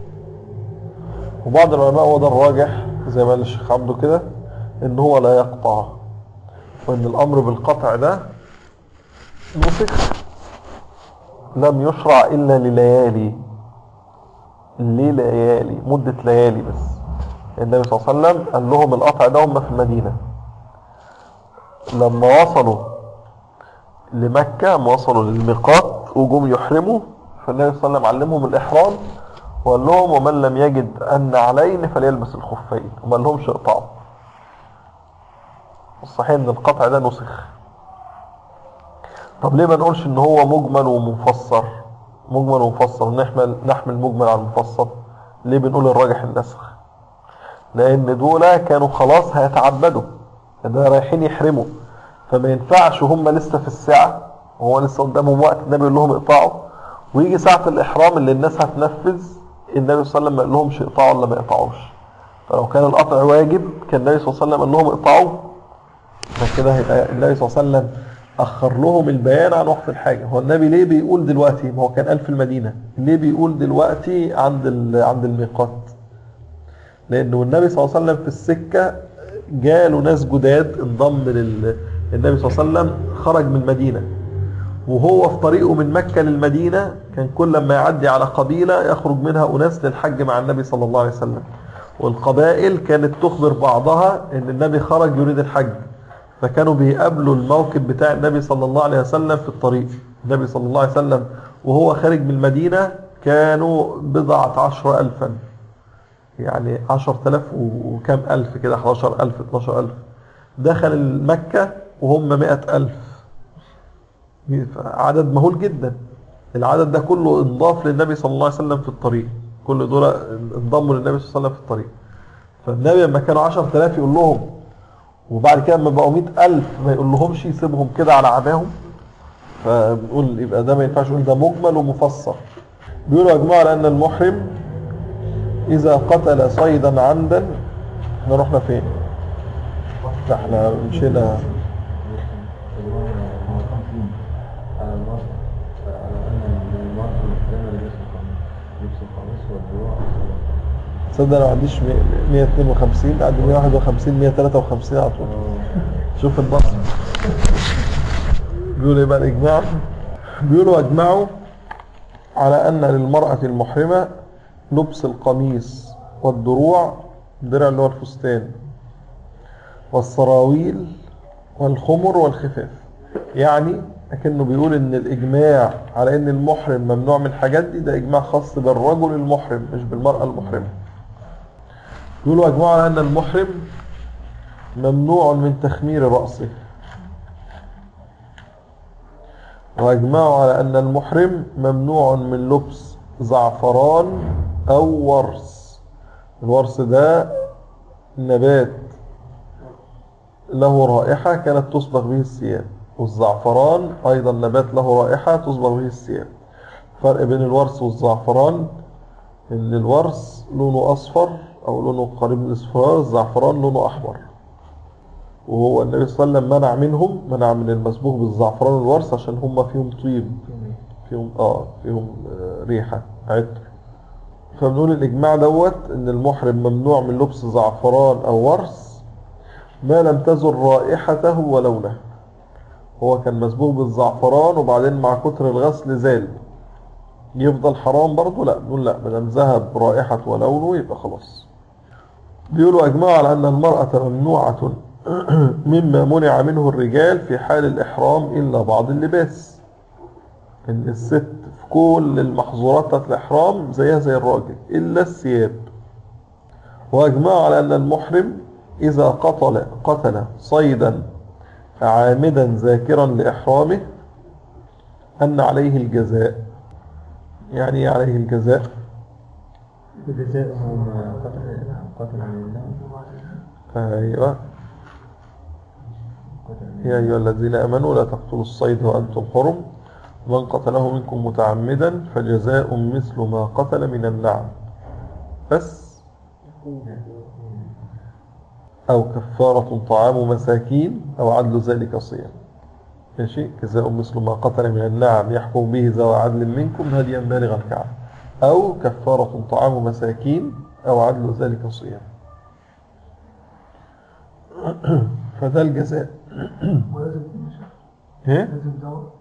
وبعض العلماء وده الراجح زي ما قال الشيخ عبده كده ان هو لا يقطع وان الامر بالقطع ده نسخ لم يشرع الا لليالي لليالي مدة ليالي بس النبي صلى الله عليه وسلم قال لهم القطع ده هم في المدينة لما وصلوا لمكة لما وصلوا للميقات وجم يحرموا فالنبي صلى الله عليه وسلم علمهم الإحرام وقال لهم ومن لم يجد أن علين فليلبس الخفين وما قال لهمش اقطعوا الصحيح ان القطع ده نسخ طب ليه ما نقولش ان هو مجمل ومفسر مجمل ومفسر نحمل نحمل مجمل على المفسر ليه بنقول الراجح النسخ لان دول كانوا خلاص هيتعبدوا ده رايحين يحرموا فما ينفعش هم لسه في الساعة وهو لسه قدامهم وقت النبي يقول لهم اقطعوا ويجي ساعة الإحرام اللي الناس هتنفذ النبي صلى الله عليه وسلم ما قال لهمش اقطعوا ولا ما يقطعوش فلو كان القطع واجب كان النبي صلى الله عليه وسلم قال لهم اقطعوا فكده هيبقى النبي صلى الله عليه وسلم اخر لهم البيان عن وقت الحاجه هو النبي ليه بيقول دلوقتي ما هو كان قال في المدينه ليه بيقول دلوقتي عند ال- عند الميقات لانه النبي صلى الله عليه وسلم في السكه جاله ناس جداد انضم لل النبي صلى الله عليه وسلم خرج من المدينه وهو في طريقه من مكة للمدينة كان كل ما يعدي على قبيلة يخرج منها أناس للحج مع النبي صلى الله عليه وسلم والقبائل كانت تخبر بعضها ان النبي خرج يريد الحج فكانوا بيقابلوا الموكب بتاع النبي صلى الله عليه وسلم في الطريق النبي صلى الله عليه وسلم وهو خارج من المدينة كانوا بضعة عشر ألفا يعني عشر تلاف وكم ألف كده 11 ألف 12 ألف دخل مكة وهم مئة ألف عدد مهول جدا العدد ده كله انضاف للنبي صلى الله عليه وسلم في الطريق كل دول انضموا للنبي صلى الله عليه وسلم في الطريق فالنبي لما كانوا 10000 يقول لهم وبعد كده لما بقوا 100000 ما يقول لهمش يسيبهم كده على عباهم فبنقول يبقى ده ما ينفعش نقول ده مجمل ومفسر بيقولوا اجمعوا على ان المحرم اذا قتل صيدا عمدا احنا رحنا فين؟ ده احنا مشينا على المرء على أن المرء المسلم لبس القميص لبس القميص والدروع تصدق انا ما عنديش 152 عندي 151 153 على طول شوف النص بيقول ايه بقى الاجماع بيقولوا اجمعوا على ان للمرأة المحرمة لبس القميص والدروع الدرع اللي هو الفستان والسراويل والخمر والخفاف يعني لكنه بيقول ان الاجماع على ان المحرم ممنوع من الحاجات دي ده اجماع خاص بالرجل المحرم مش بالمرأة المحرمة يقولوا اجمعوا على ان المحرم ممنوع من تخمير رأسه واجمعوا على ان المحرم ممنوع من لبس زعفران او ورس الورس ده نبات له رائحة كانت تصبغ به الثياب والزعفران أيضا نبات له رائحة تصبغ به الثياب فرق بين الورس والزعفران إن الورس لونه أصفر أو لونه قريب من الأصفرار الزعفران لونه أحمر وهو النبي صلى الله عليه وسلم منع منهم منع من المسبوغ بالزعفران والورس عشان هم فيهم طيب فيهم اه فيهم آه ريحة عطر فبنقول الإجماع دوت إن المحرم ممنوع من لبس زعفران أو ورس ما لم تزل رائحته ولونه هو كان مسبوق بالزعفران وبعدين مع كتر الغسل زال يفضل حرام برضه لا نقول لا ما دام ذهب رائحة ولونه يبقى خلاص بيقولوا أجمعوا على أن المرأة ممنوعة مما منع منه الرجال في حال الإحرام إلا بعض اللباس إن الست في كل المحظورات بتاعت الإحرام زيها زي الراجل إلا الثياب وأجمعوا على أن المحرم إذا قتل قتل صيدا عامدا ذاكرا لإحرامه أن عليه الجزاء يعني إيه عليه الجزاء جزاؤه ما قتل قتل لله أيوة يا أيها الذين آمنوا لا تقتلوا الصيد وأنتم حرم من قتله منكم متعمدا فجزاء مثل ما قتل من النعم بس أو كفارة طعام مساكين أو عدل ذلك صيام ماشي جزاء مثل ما قتل من النعم يحكم به ذوى عدل منكم هديا بالغ الكعب أو كفارة طعام مساكين أو عدل ذلك صيام فده الجزاء ولازم تمشي ايه لازم دواء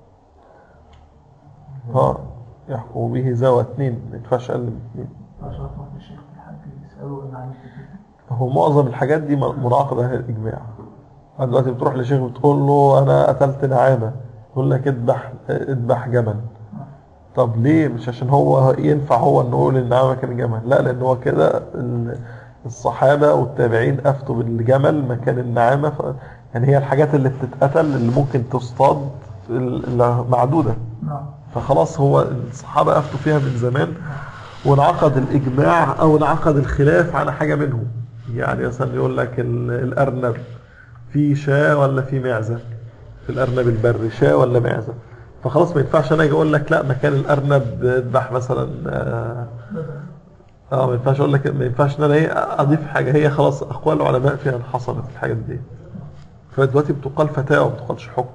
اه يحكم به ذوى اتنين ما ينفعش اقل من اتنين عشان تروح للشيخ الحاج يسأله أنا عملت كده هو معظم الحاجات دي منعقدة على الإجماع أنت دلوقتي بتروح لشيخ بتقول له أنا قتلت نعامة يقول لك اذبح اذبح جمل طب ليه مش عشان هو ينفع هو انه يقول النعامة كان جمل لا لأن هو كده ال- الصحابة والتابعين أفتوا بالجمل مكان النعامة ف... يعني هي الحاجات اللي بتتقتل اللي ممكن تصطاد ال- معدودة نعم فخلاص هو الصحابة أفتوا فيها من زمان وانعقد الإجماع أو انعقد الخلاف على حاجة منهم يعني مثلا يقول لك ال- الأرنب في شاة ولا في معزة في الأرنب البري شاة ولا معزة فخلاص ما ينفعش أنا أجي أقول لك لا مكان الأرنب اذبح مثلا آه، اه ما ينفعش اقول لك ما ينفعش ان انا ايه اضيف حاجه هي خلاص اقوال العلماء فيها انحصرت الحاجات دي فدلوقتي بتقال فتاوى ما بتقالش حكم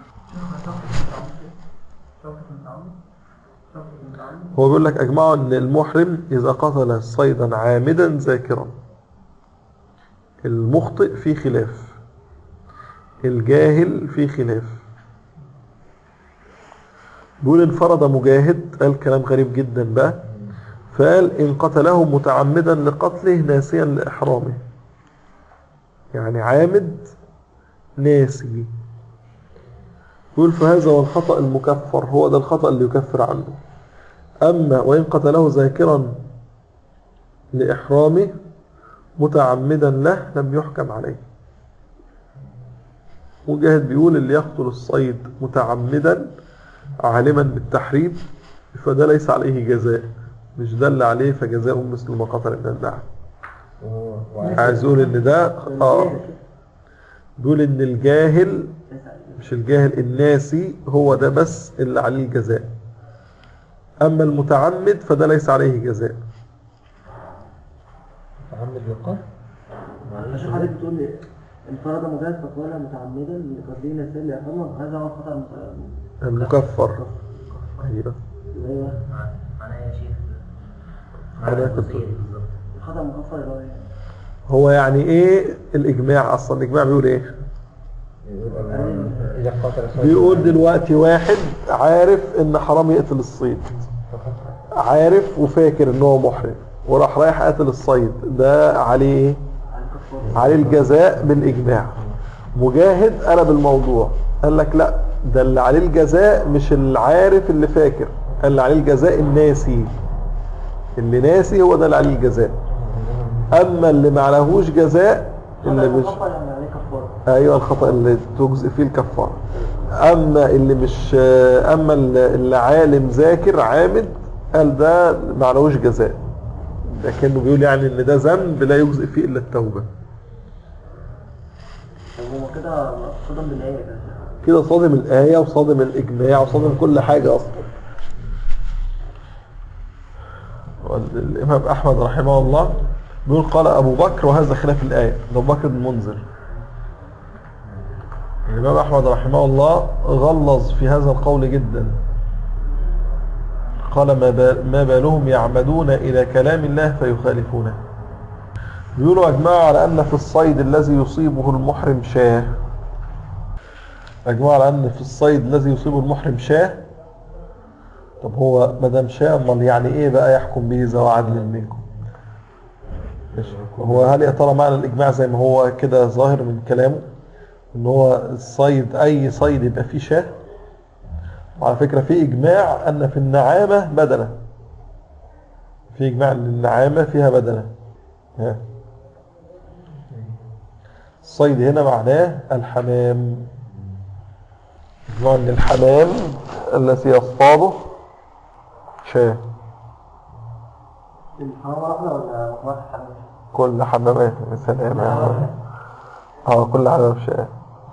هو بيقول لك اجمعوا ان المحرم اذا قتل صيدا عامدا ذاكرا المخطئ في خلاف الجاهل في خلاف بيقول انفرد مجاهد قال كلام غريب جدا بقى فقال إن قتله متعمدا لقتله ناسيا لإحرامه يعني عامد ناسي يقول فهذا هو الخطأ المكفر هو ده الخطأ اللي يكفر عنه أما وإن قتله ذاكرا لإحرامه متعمدا له لم يحكم عليه مجاهد بيقول اللي يقتل الصيد متعمدا عالما بالتحريم فده ليس عليه جزاء مش دل عليه فجزاء مثل ما قتل من النعم عايز يقول ان ده اه بيقول ان الجاهل مش الجاهل الناسي هو ده بس اللي عليه الجزاء اما المتعمد فده ليس عليه جزاء تعمد بالقتل عشان حضرتك بتقول لي انفرد مجاز فقال متعمدا لقتله نسيا لإحرامه هذا هو الخطأ المت- المكفر ايوه ايوه معناها يا شيخ أنا كنت- الجزئية دي بالظبط الخطأ المكفر اللي هو ايه؟ هو يعني ايه الاجماع اصلا الاجماع بيقول ايه يقول أن إذا قتل صيد بيقول دلوقتي واحد عارف ان حرام يقتل الصيد عارف وفاكر ان هو محرم وراح رايح قتل الصيد ده عليه ايه عليه الجزاء بالاجماع مجاهد قلب الموضوع قال لك لا ده اللي عليه الجزاء مش العارف اللي فاكر قال اللي عليه الجزاء الناسي اللي ناسي هو ده اللي عليه الجزاء اما اللي ما عليهوش جزاء اللي مش المكفر يعني عليه كفارة ايوه الخطا اللي تجزئ فيه الكفاره اما اللي مش اما اللي اللي عالم ذاكر عامد قال ده ما عليهوش جزاء لكنه بيقول يعني ان ده ذنب لا يجزئ فيه الا التوبه هو كده صدم بالآية ده كده صادم الايه وصادم الاجماع وصادم كل حاجه اصلا الامام احمد رحمه الله بيقول قال ابو بكر وهذا خلاف الايه ده ابو بكر بن المنذر الامام احمد رحمه الله غلظ في هذا القول جدا قال ما بال- ما بالهم يعمدون الى كلام الله فيخالفونه بيقولوا اجمعوا على ان في الصيد الذي يصيبه المحرم شاه اجمعوا على ان في الصيد الذي يصيبه المحرم شاه طب هو ما دام شاه امال يعني ايه بقى يحكم به ذو عدل منكم ماشي. هو هل يا ترى معنى الاجماع زي ما هو كده ظاهر من كلامه ان هو الصيد اي صيد يبقى فيه شاه وعلى فكرة في اجماع ان في النعامة بدنة في اجماع ان النعامة فيها بدنة ها. الصيد هنا معناه الحمام اجماع ان الحمام الذي يصطاده شاه الحرام واحدة ولا مجموعة الحرام؟ كل حمامات سلام يا عم. اه كل حمام شاه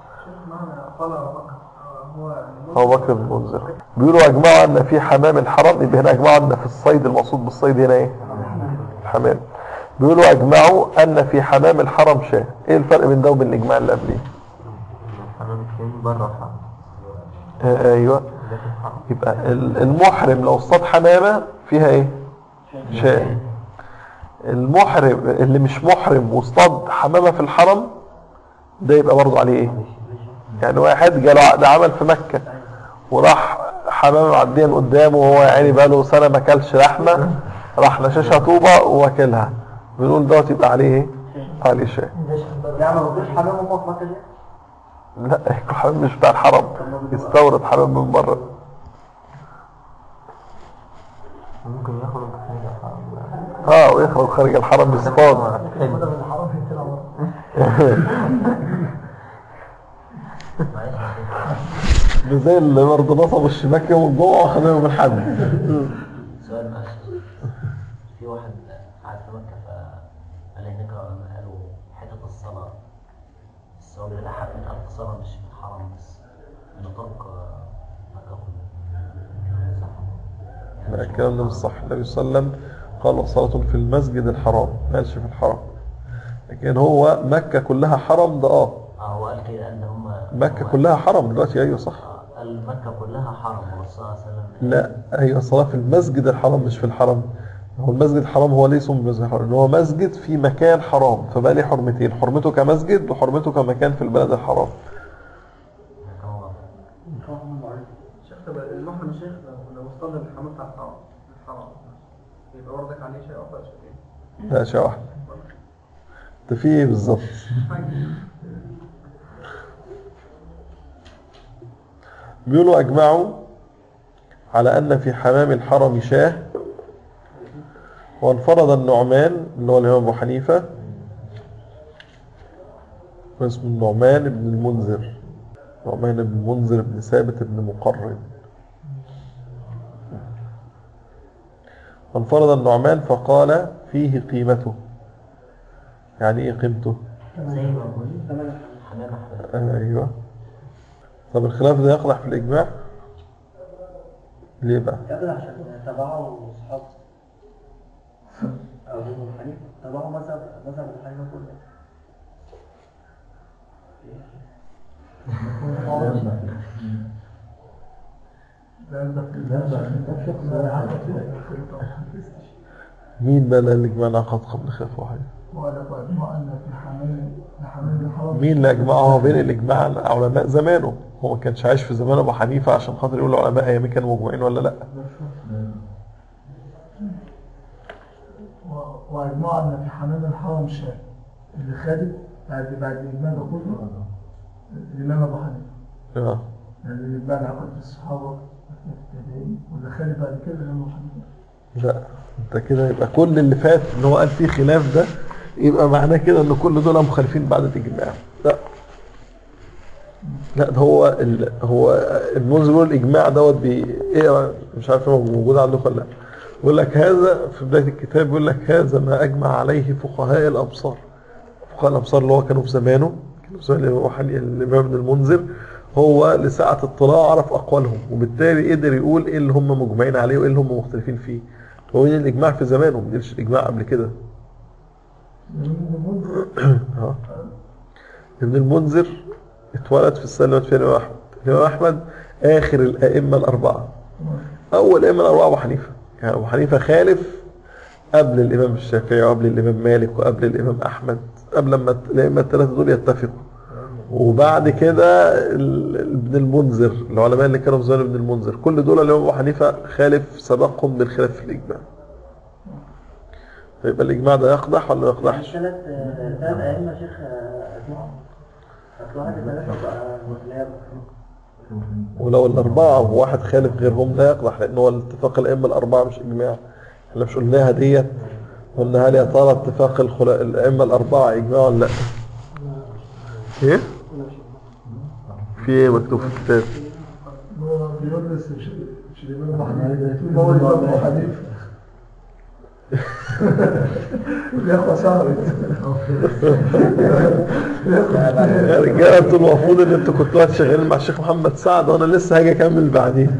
ابو بكر بن منذر بيقولوا اجمعوا ان في حمام الحرم يبقى هنا اجمعوا ان في الصيد المقصود بالصيد هنا ايه الحمام بيقولوا اجمعوا ان في حمام الحرم شاه ايه الفرق بين ده وبين الاجماع اللي قبليه حمام التاني بره الحرم آه ايوه يبقى ال- المحرم لو اصطاد حمامه فيها ايه شاه المحرم اللي مش محرم واصطاد حمامه في الحرم ده يبقى برضه عليه ايه يعني واحد جاله عقد عمل في مكة وراح حمامه معديا قدامه وهو يعني بقاله سنة ما اكلش لحمة راح نشاشها طوبة وواكلها بنقول دوت يبقى عليه ايه؟ عليه شاه يعني ما فيش حمام وما في مكة دي؟ لا الحمام مش بتاع الحرم يستورد حمام من بره ممكن يخرج خارج الحرم اه ويخرج خارج الحرم يصطاد معلش يا شيخ ده زي اللي برضه نصبوا الشباك يوم الجمعة وخدوا يوم الحد سؤال معلش في واحد قاعد في مكة فقال هناك العلماء قالوا حتة الصلاة الثواب اللي حق من ترك الصلاة مش من الحرم بس من ترك مكة كله صح لا الكلام ده مش صح النبي صلى الله عليه وسلم قال صلاة في المسجد الحرام ما قالش في الحرم لكن هو مكة كلها حرم ده اه اه هو قال كده ان هم مكة هو- كلها حرم دلوقتي ايوه صح آه، قال مكة كلها حرم والرسول صلى الله عليه وسلم لا ايوه الصلاة في المسجد الحرام مش في الحرم هو المسجد الحرام هو ليه اسمه المسجد الحرام لأن هو مسجد في مكان حرام فبقى ليه حرمتين حرمته كمسجد وحرمته كمكان في البلد الحرام كما هو شيخ طب المحرم الشيخ لو لو اصطاد الحمام بتاع الحرام الحرام يبقى وردك عليه شيء افضل شيء لا شيء واحد ده في ايه بالظبط بيقولوا اجمعوا على ان في حمام الحرم شاه وانفرد النعمان اللي هو الامام ابو حنيفه واسمه النعمان بن المنذر نعمان بن المنذر بن ثابت بن مقرن وانفرد النعمان فقال فيه قيمته يعني ايه قيمته زي ما بقول حمام أحمد. ايوه طب الخلاف ده يقدح في الاجماع ليه بقى قبل عشان تبعوا اصحاب ابو حنيفه تبعوا مذهب مذهب ابو حنيفه كله مين بقى اللي قال الاجماع انعقد قبل خلاف واحد وقال وأجمع أن في حمام في حمام الحرام مين اللي اجمعه بين الاجماع علماء زمانه هو ما كانش عايش في زمان ابو حنيفه عشان خاطر يقول العلماء ايامي كانوا مجمعين ولا لا و- وأجمع أن في حمام الحرم شاه اللي خدت بعد بعد الإجماع ده كله الإمام أبو حنيفة آه. يعني الإجماع انعقد في الصحابة في التابعين واللي خدت بعد كده الإمام أبو حنيفة لا انت كده يبقى كل اللي فات ان هو قال فيه خلاف ده يبقى معناه كده ان كل دول مخالفين بعد الاجماع لا لا ده هو ال... هو المنذر بيقول الاجماع دوت بي ايه مش عارف هو موجود عندكم ولا لا بيقول لك هذا في بدايه الكتاب بيقول لك هذا ما اجمع عليه فقهاء الامصار فقهاء الامصار اللي هو كانوا في زمانه كانوا في زمان الامام حني- الامام ابن المنذر هو لسعه اطلاع عرف اقوالهم وبالتالي قدر يقول ايه اللي هم مجمعين عليه وايه اللي هم مختلفين فيه هو إيه الاجماع في زمانه ما قدرش الاجماع قبل كده اه. ابن المنذر اتولد في السنه اللي مات فيها الامام احمد الامام احمد اخر الائمه الاربعه اول الائمه الاربعه ابو حنيفه يعني ابو حنيفه خالف قبل الامام الشافعي وقبل الامام مالك وقبل الامام احمد قبل لما الائمه الثلاثه دول يتفقوا وبعد كده ال- ابن المنذر العلماء اللي كانوا في زمان ابن المنذر كل دول الامام ابو حنيفه خالف سبقهم بالخلاف في الاجماع فيبقى الاجماع ده يقدح ولا ما يقدحش ثلاث ثلاث ائمه يا شيخ اجمعوا اصل واحد ثلاثه بقى لا ولو الأربعة وواحد خالف غيرهم لا يقدح لأن هو الاتفاق الأئمة الأربعة مش إجماع احنا مش قلناها ديت قلنا هل يا ترى اتفاق الخلا... الأئمة الأربعة إجماع ولا لا؟ إيه؟ في إيه مكتوب في الكتاب؟ هو بيقول بس مش مش الإمام أبو حنيفة هو الإمام أبو حنيفة الإخوة صعبت يا رجالة انتوا المفروض إن أنتوا كنتوا شغالين مع الشيخ محمد سعد وأنا لسه هاجي أكمل بعدين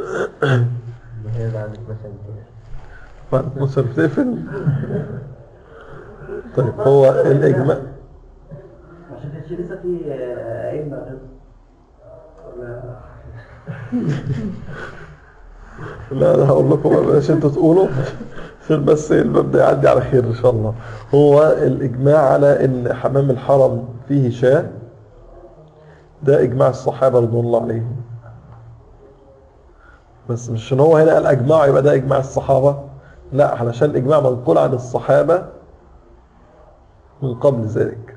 هي بعد مثلا كده بعد مصر بتقفل طيب هو الإجماع عشان كانش لسه في ائمه غير ولا لا انا هقول لكم ما بلاش انتوا تقولوا عشان بس الباب ده يعدي على خير ان شاء الله هو الاجماع على ان حمام الحرم فيه شاة ده اجماع الصحابه رضوان الله عليهم بس مش عشان هو هنا قال اجماع يبقى ده اجماع الصحابه لا علشان الاجماع منقول عن الصحابه من قبل ذلك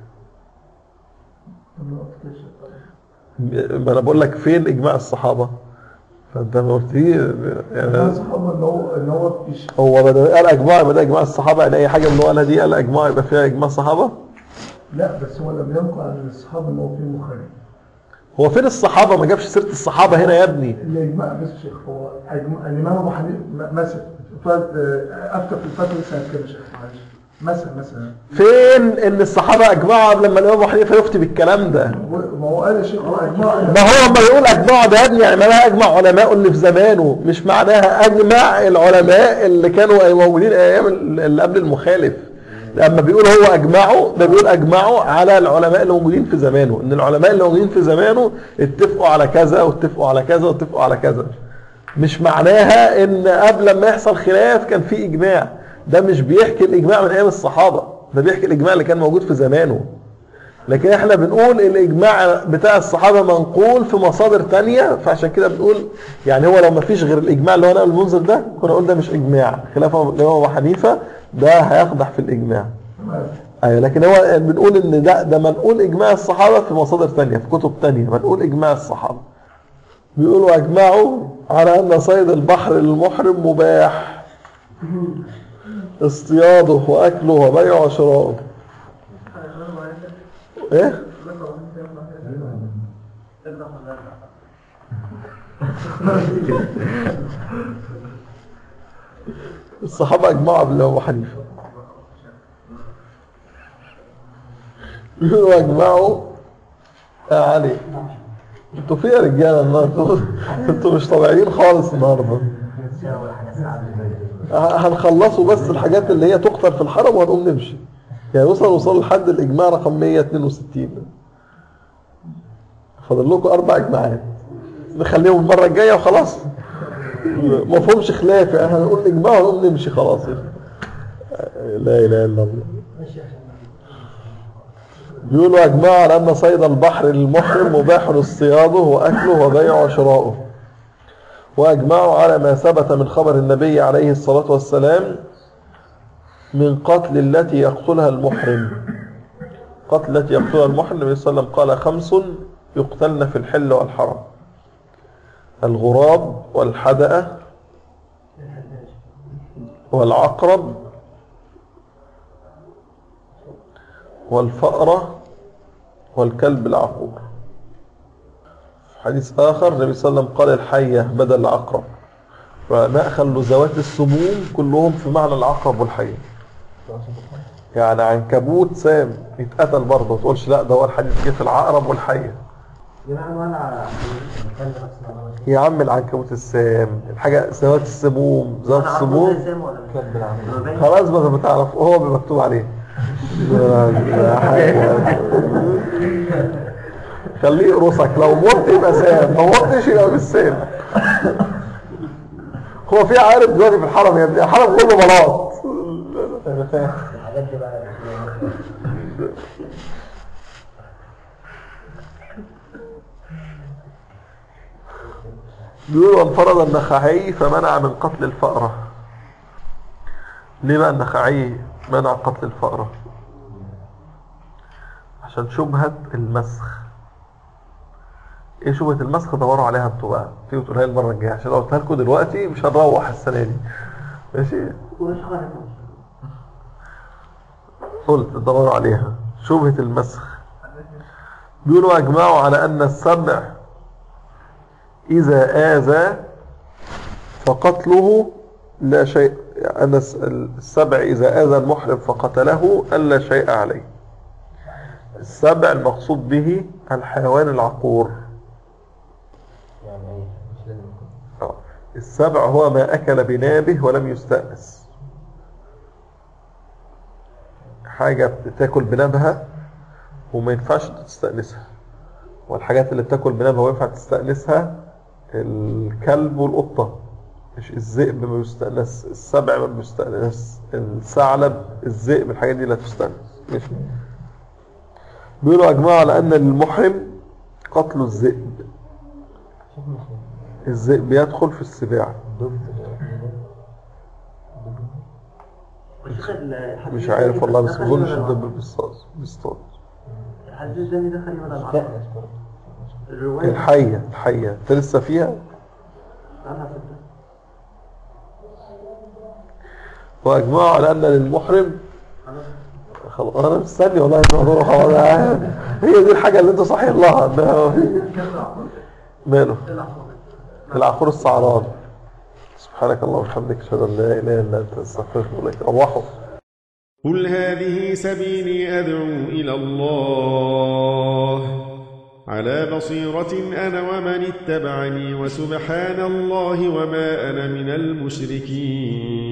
ما انا بقول لك فين اجماع الصحابه فانت ما قلتلي يعني صحابة إن هو إن هو مش هو بدل قال اجماع يبقى ده اجماع الصحابه يعني اي حاجه من اللي هو قالها دي قال اجماع يبقى فيها اجماع الصحابه لا بس هو لم ينقل عن الصحابة إن هو في مخالف هو فين الصحابه ما جابش سيره الصحابه هنا يا ابني الإجماع بس شيخ هو أجماع الإمام أبو حنيفة م- مثلا فات- آه، أفتى في الفتوى سنة كام يا شيخ معلش مثلا مثلا فين ان الصحابه اجمعوا قبل ما الامام ابو حنيفه يفتي بالكلام ده ما هو قال يا شيخ هو اجماع ما هو لما يقول اجمعوا ده يا ابني يعني معناها اجمع علماء اللي في زمانه مش معناها اجمع العلماء اللي كانوا موجودين ايام اللي قبل المخالف لما بيقول هو اجمعوا ده بيقول اجمعوا على العلماء اللي موجودين في زمانه ان العلماء اللي موجودين في زمانه اتفقوا على كذا واتفقوا على كذا واتفقوا على كذا مش معناها ان قبل ما يحصل خلاف كان في اجماع ده مش بيحكي الاجماع من ايام الصحابه ده بيحكي الاجماع اللي كان موجود في زمانه لكن احنا بنقول الاجماع بتاع الصحابه منقول في مصادر تانية فعشان كده بنقول يعني هو لو ما فيش غير الاجماع اللي هو نقل المنذر ده كنا نقول ده مش اجماع خلاف الامام ابو حنيفه ده هيقدح في الاجماع ايوه لكن هو بنقول ان ده ده منقول اجماع الصحابه في مصادر تانية في كتب تانية منقول اجماع الصحابه بيقولوا اجمعوا على ان صيد البحر للمحرم مباح اصطياده واكله وبيعه وشراؤه ايه الصحابة اجمعوا قبل ابو حنيفة يقولوا اجمعوا يا علي انتوا فيها رجاله النهارده انتوا مش طبيعيين خالص النهارده هنخلصوا بس الحاجات اللي هي تقتل في الحرم وهنقوم نمشي يعني وصل وصل لحد الاجماع رقم 162 فاضل لكم اربع اجماعات نخليهم المره الجايه وخلاص ما فيهمش خلاف يعني هنقول اجماع ونقوم نمشي خلاص لا اله الا الله بيقولوا اجمعوا على ان صيد البحر للمحرم مباح اصطياده واكله وبيعه وشراؤه واجمعوا على ما ثبت من خبر النبي عليه الصلاه والسلام من قتل التي يقتلها المحرم قتل التي يقتلها المحرم النبي صلى الله عليه وسلم قال خمس يقتلن في الحل والحرم الغراب والحدأة والعقرب والفأرة والكلب العقور في حديث آخر النبي صلى الله عليه وسلم قال الحية بدل العقرب فالعلماء خلوا ذوات السموم كلهم في معنى العقرب والحية يعني عنكبوت سام يتقتل برضه ما تقولش لا ده هو الحديث جه في العقرب والحية يا عم العنكبوت السام الحاجة ذوات السموم ذوات السموم خلاص بقى ما تعرف هو مكتوب عليه خليه يقرصك لو مت يبقى سام ما متش يبقى مش سام هو في عارف دلوقتي في الحرم يا ابني الحرم كله بلاط الحاجات دي بقى بيقولوا انفرد النخعي فمنع من قتل الفأرة ليه بقى النخعي منع قتل الفأرة عشان شبهة المسخ ايه شبهة المسخ دوروا عليها انتوا بقى تيجوا تقولها لي المرة الجاية عشان لو قلتها لكم دلوقتي مش هنروح السنة دي ماشي قلت دوروا عليها شبهة المسخ بيقولوا اجمعوا على ان السبع اذا اذى فقتله لا شيء أن السبع إذا آذى المحرم فقتله ألا شيء عليه السبع المقصود به الحيوان العقور يعني ايه مش لازم يكون آه. السبع هو ما أكل بنابه ولم يستأنس حاجة بتاكل بنابها وما ينفعش تستأنسها والحاجات اللي بتاكل بنابها وينفع تستأنسها الكلب والقطة مش الذئب ما بيستأنس السبع ما بيستأنس الثعلب الذئب الحاجات دي لا تستأنس ماشي بيقولوا أجمعوا على أن للمحرم قتل الذئب الذئب يدخل في السباع والشيخ الحديث مش عارف والله بس ما دخل اظنش يبقى الدب بيصطاد بيصطاد الحديث الثاني دخل يبقى العقل الرواية الحية الحية انت لسه فيها عنها ستة واجمعوا على ان للمحرم خلاص انا مستني والله الموضوع خلاص أنا- هي دي الحاجه اللي انت صحيح لها إنها- ماله العقور السعران سبحانك اللهم وبحمدك اشهد ان لا اله الا انت استغفرك واتوب اليك روحوا قل هذه سبيلي أدعو إلى الله على بصيرة أنا ومن اتبعني وسبحان الله وما أنا من المشركين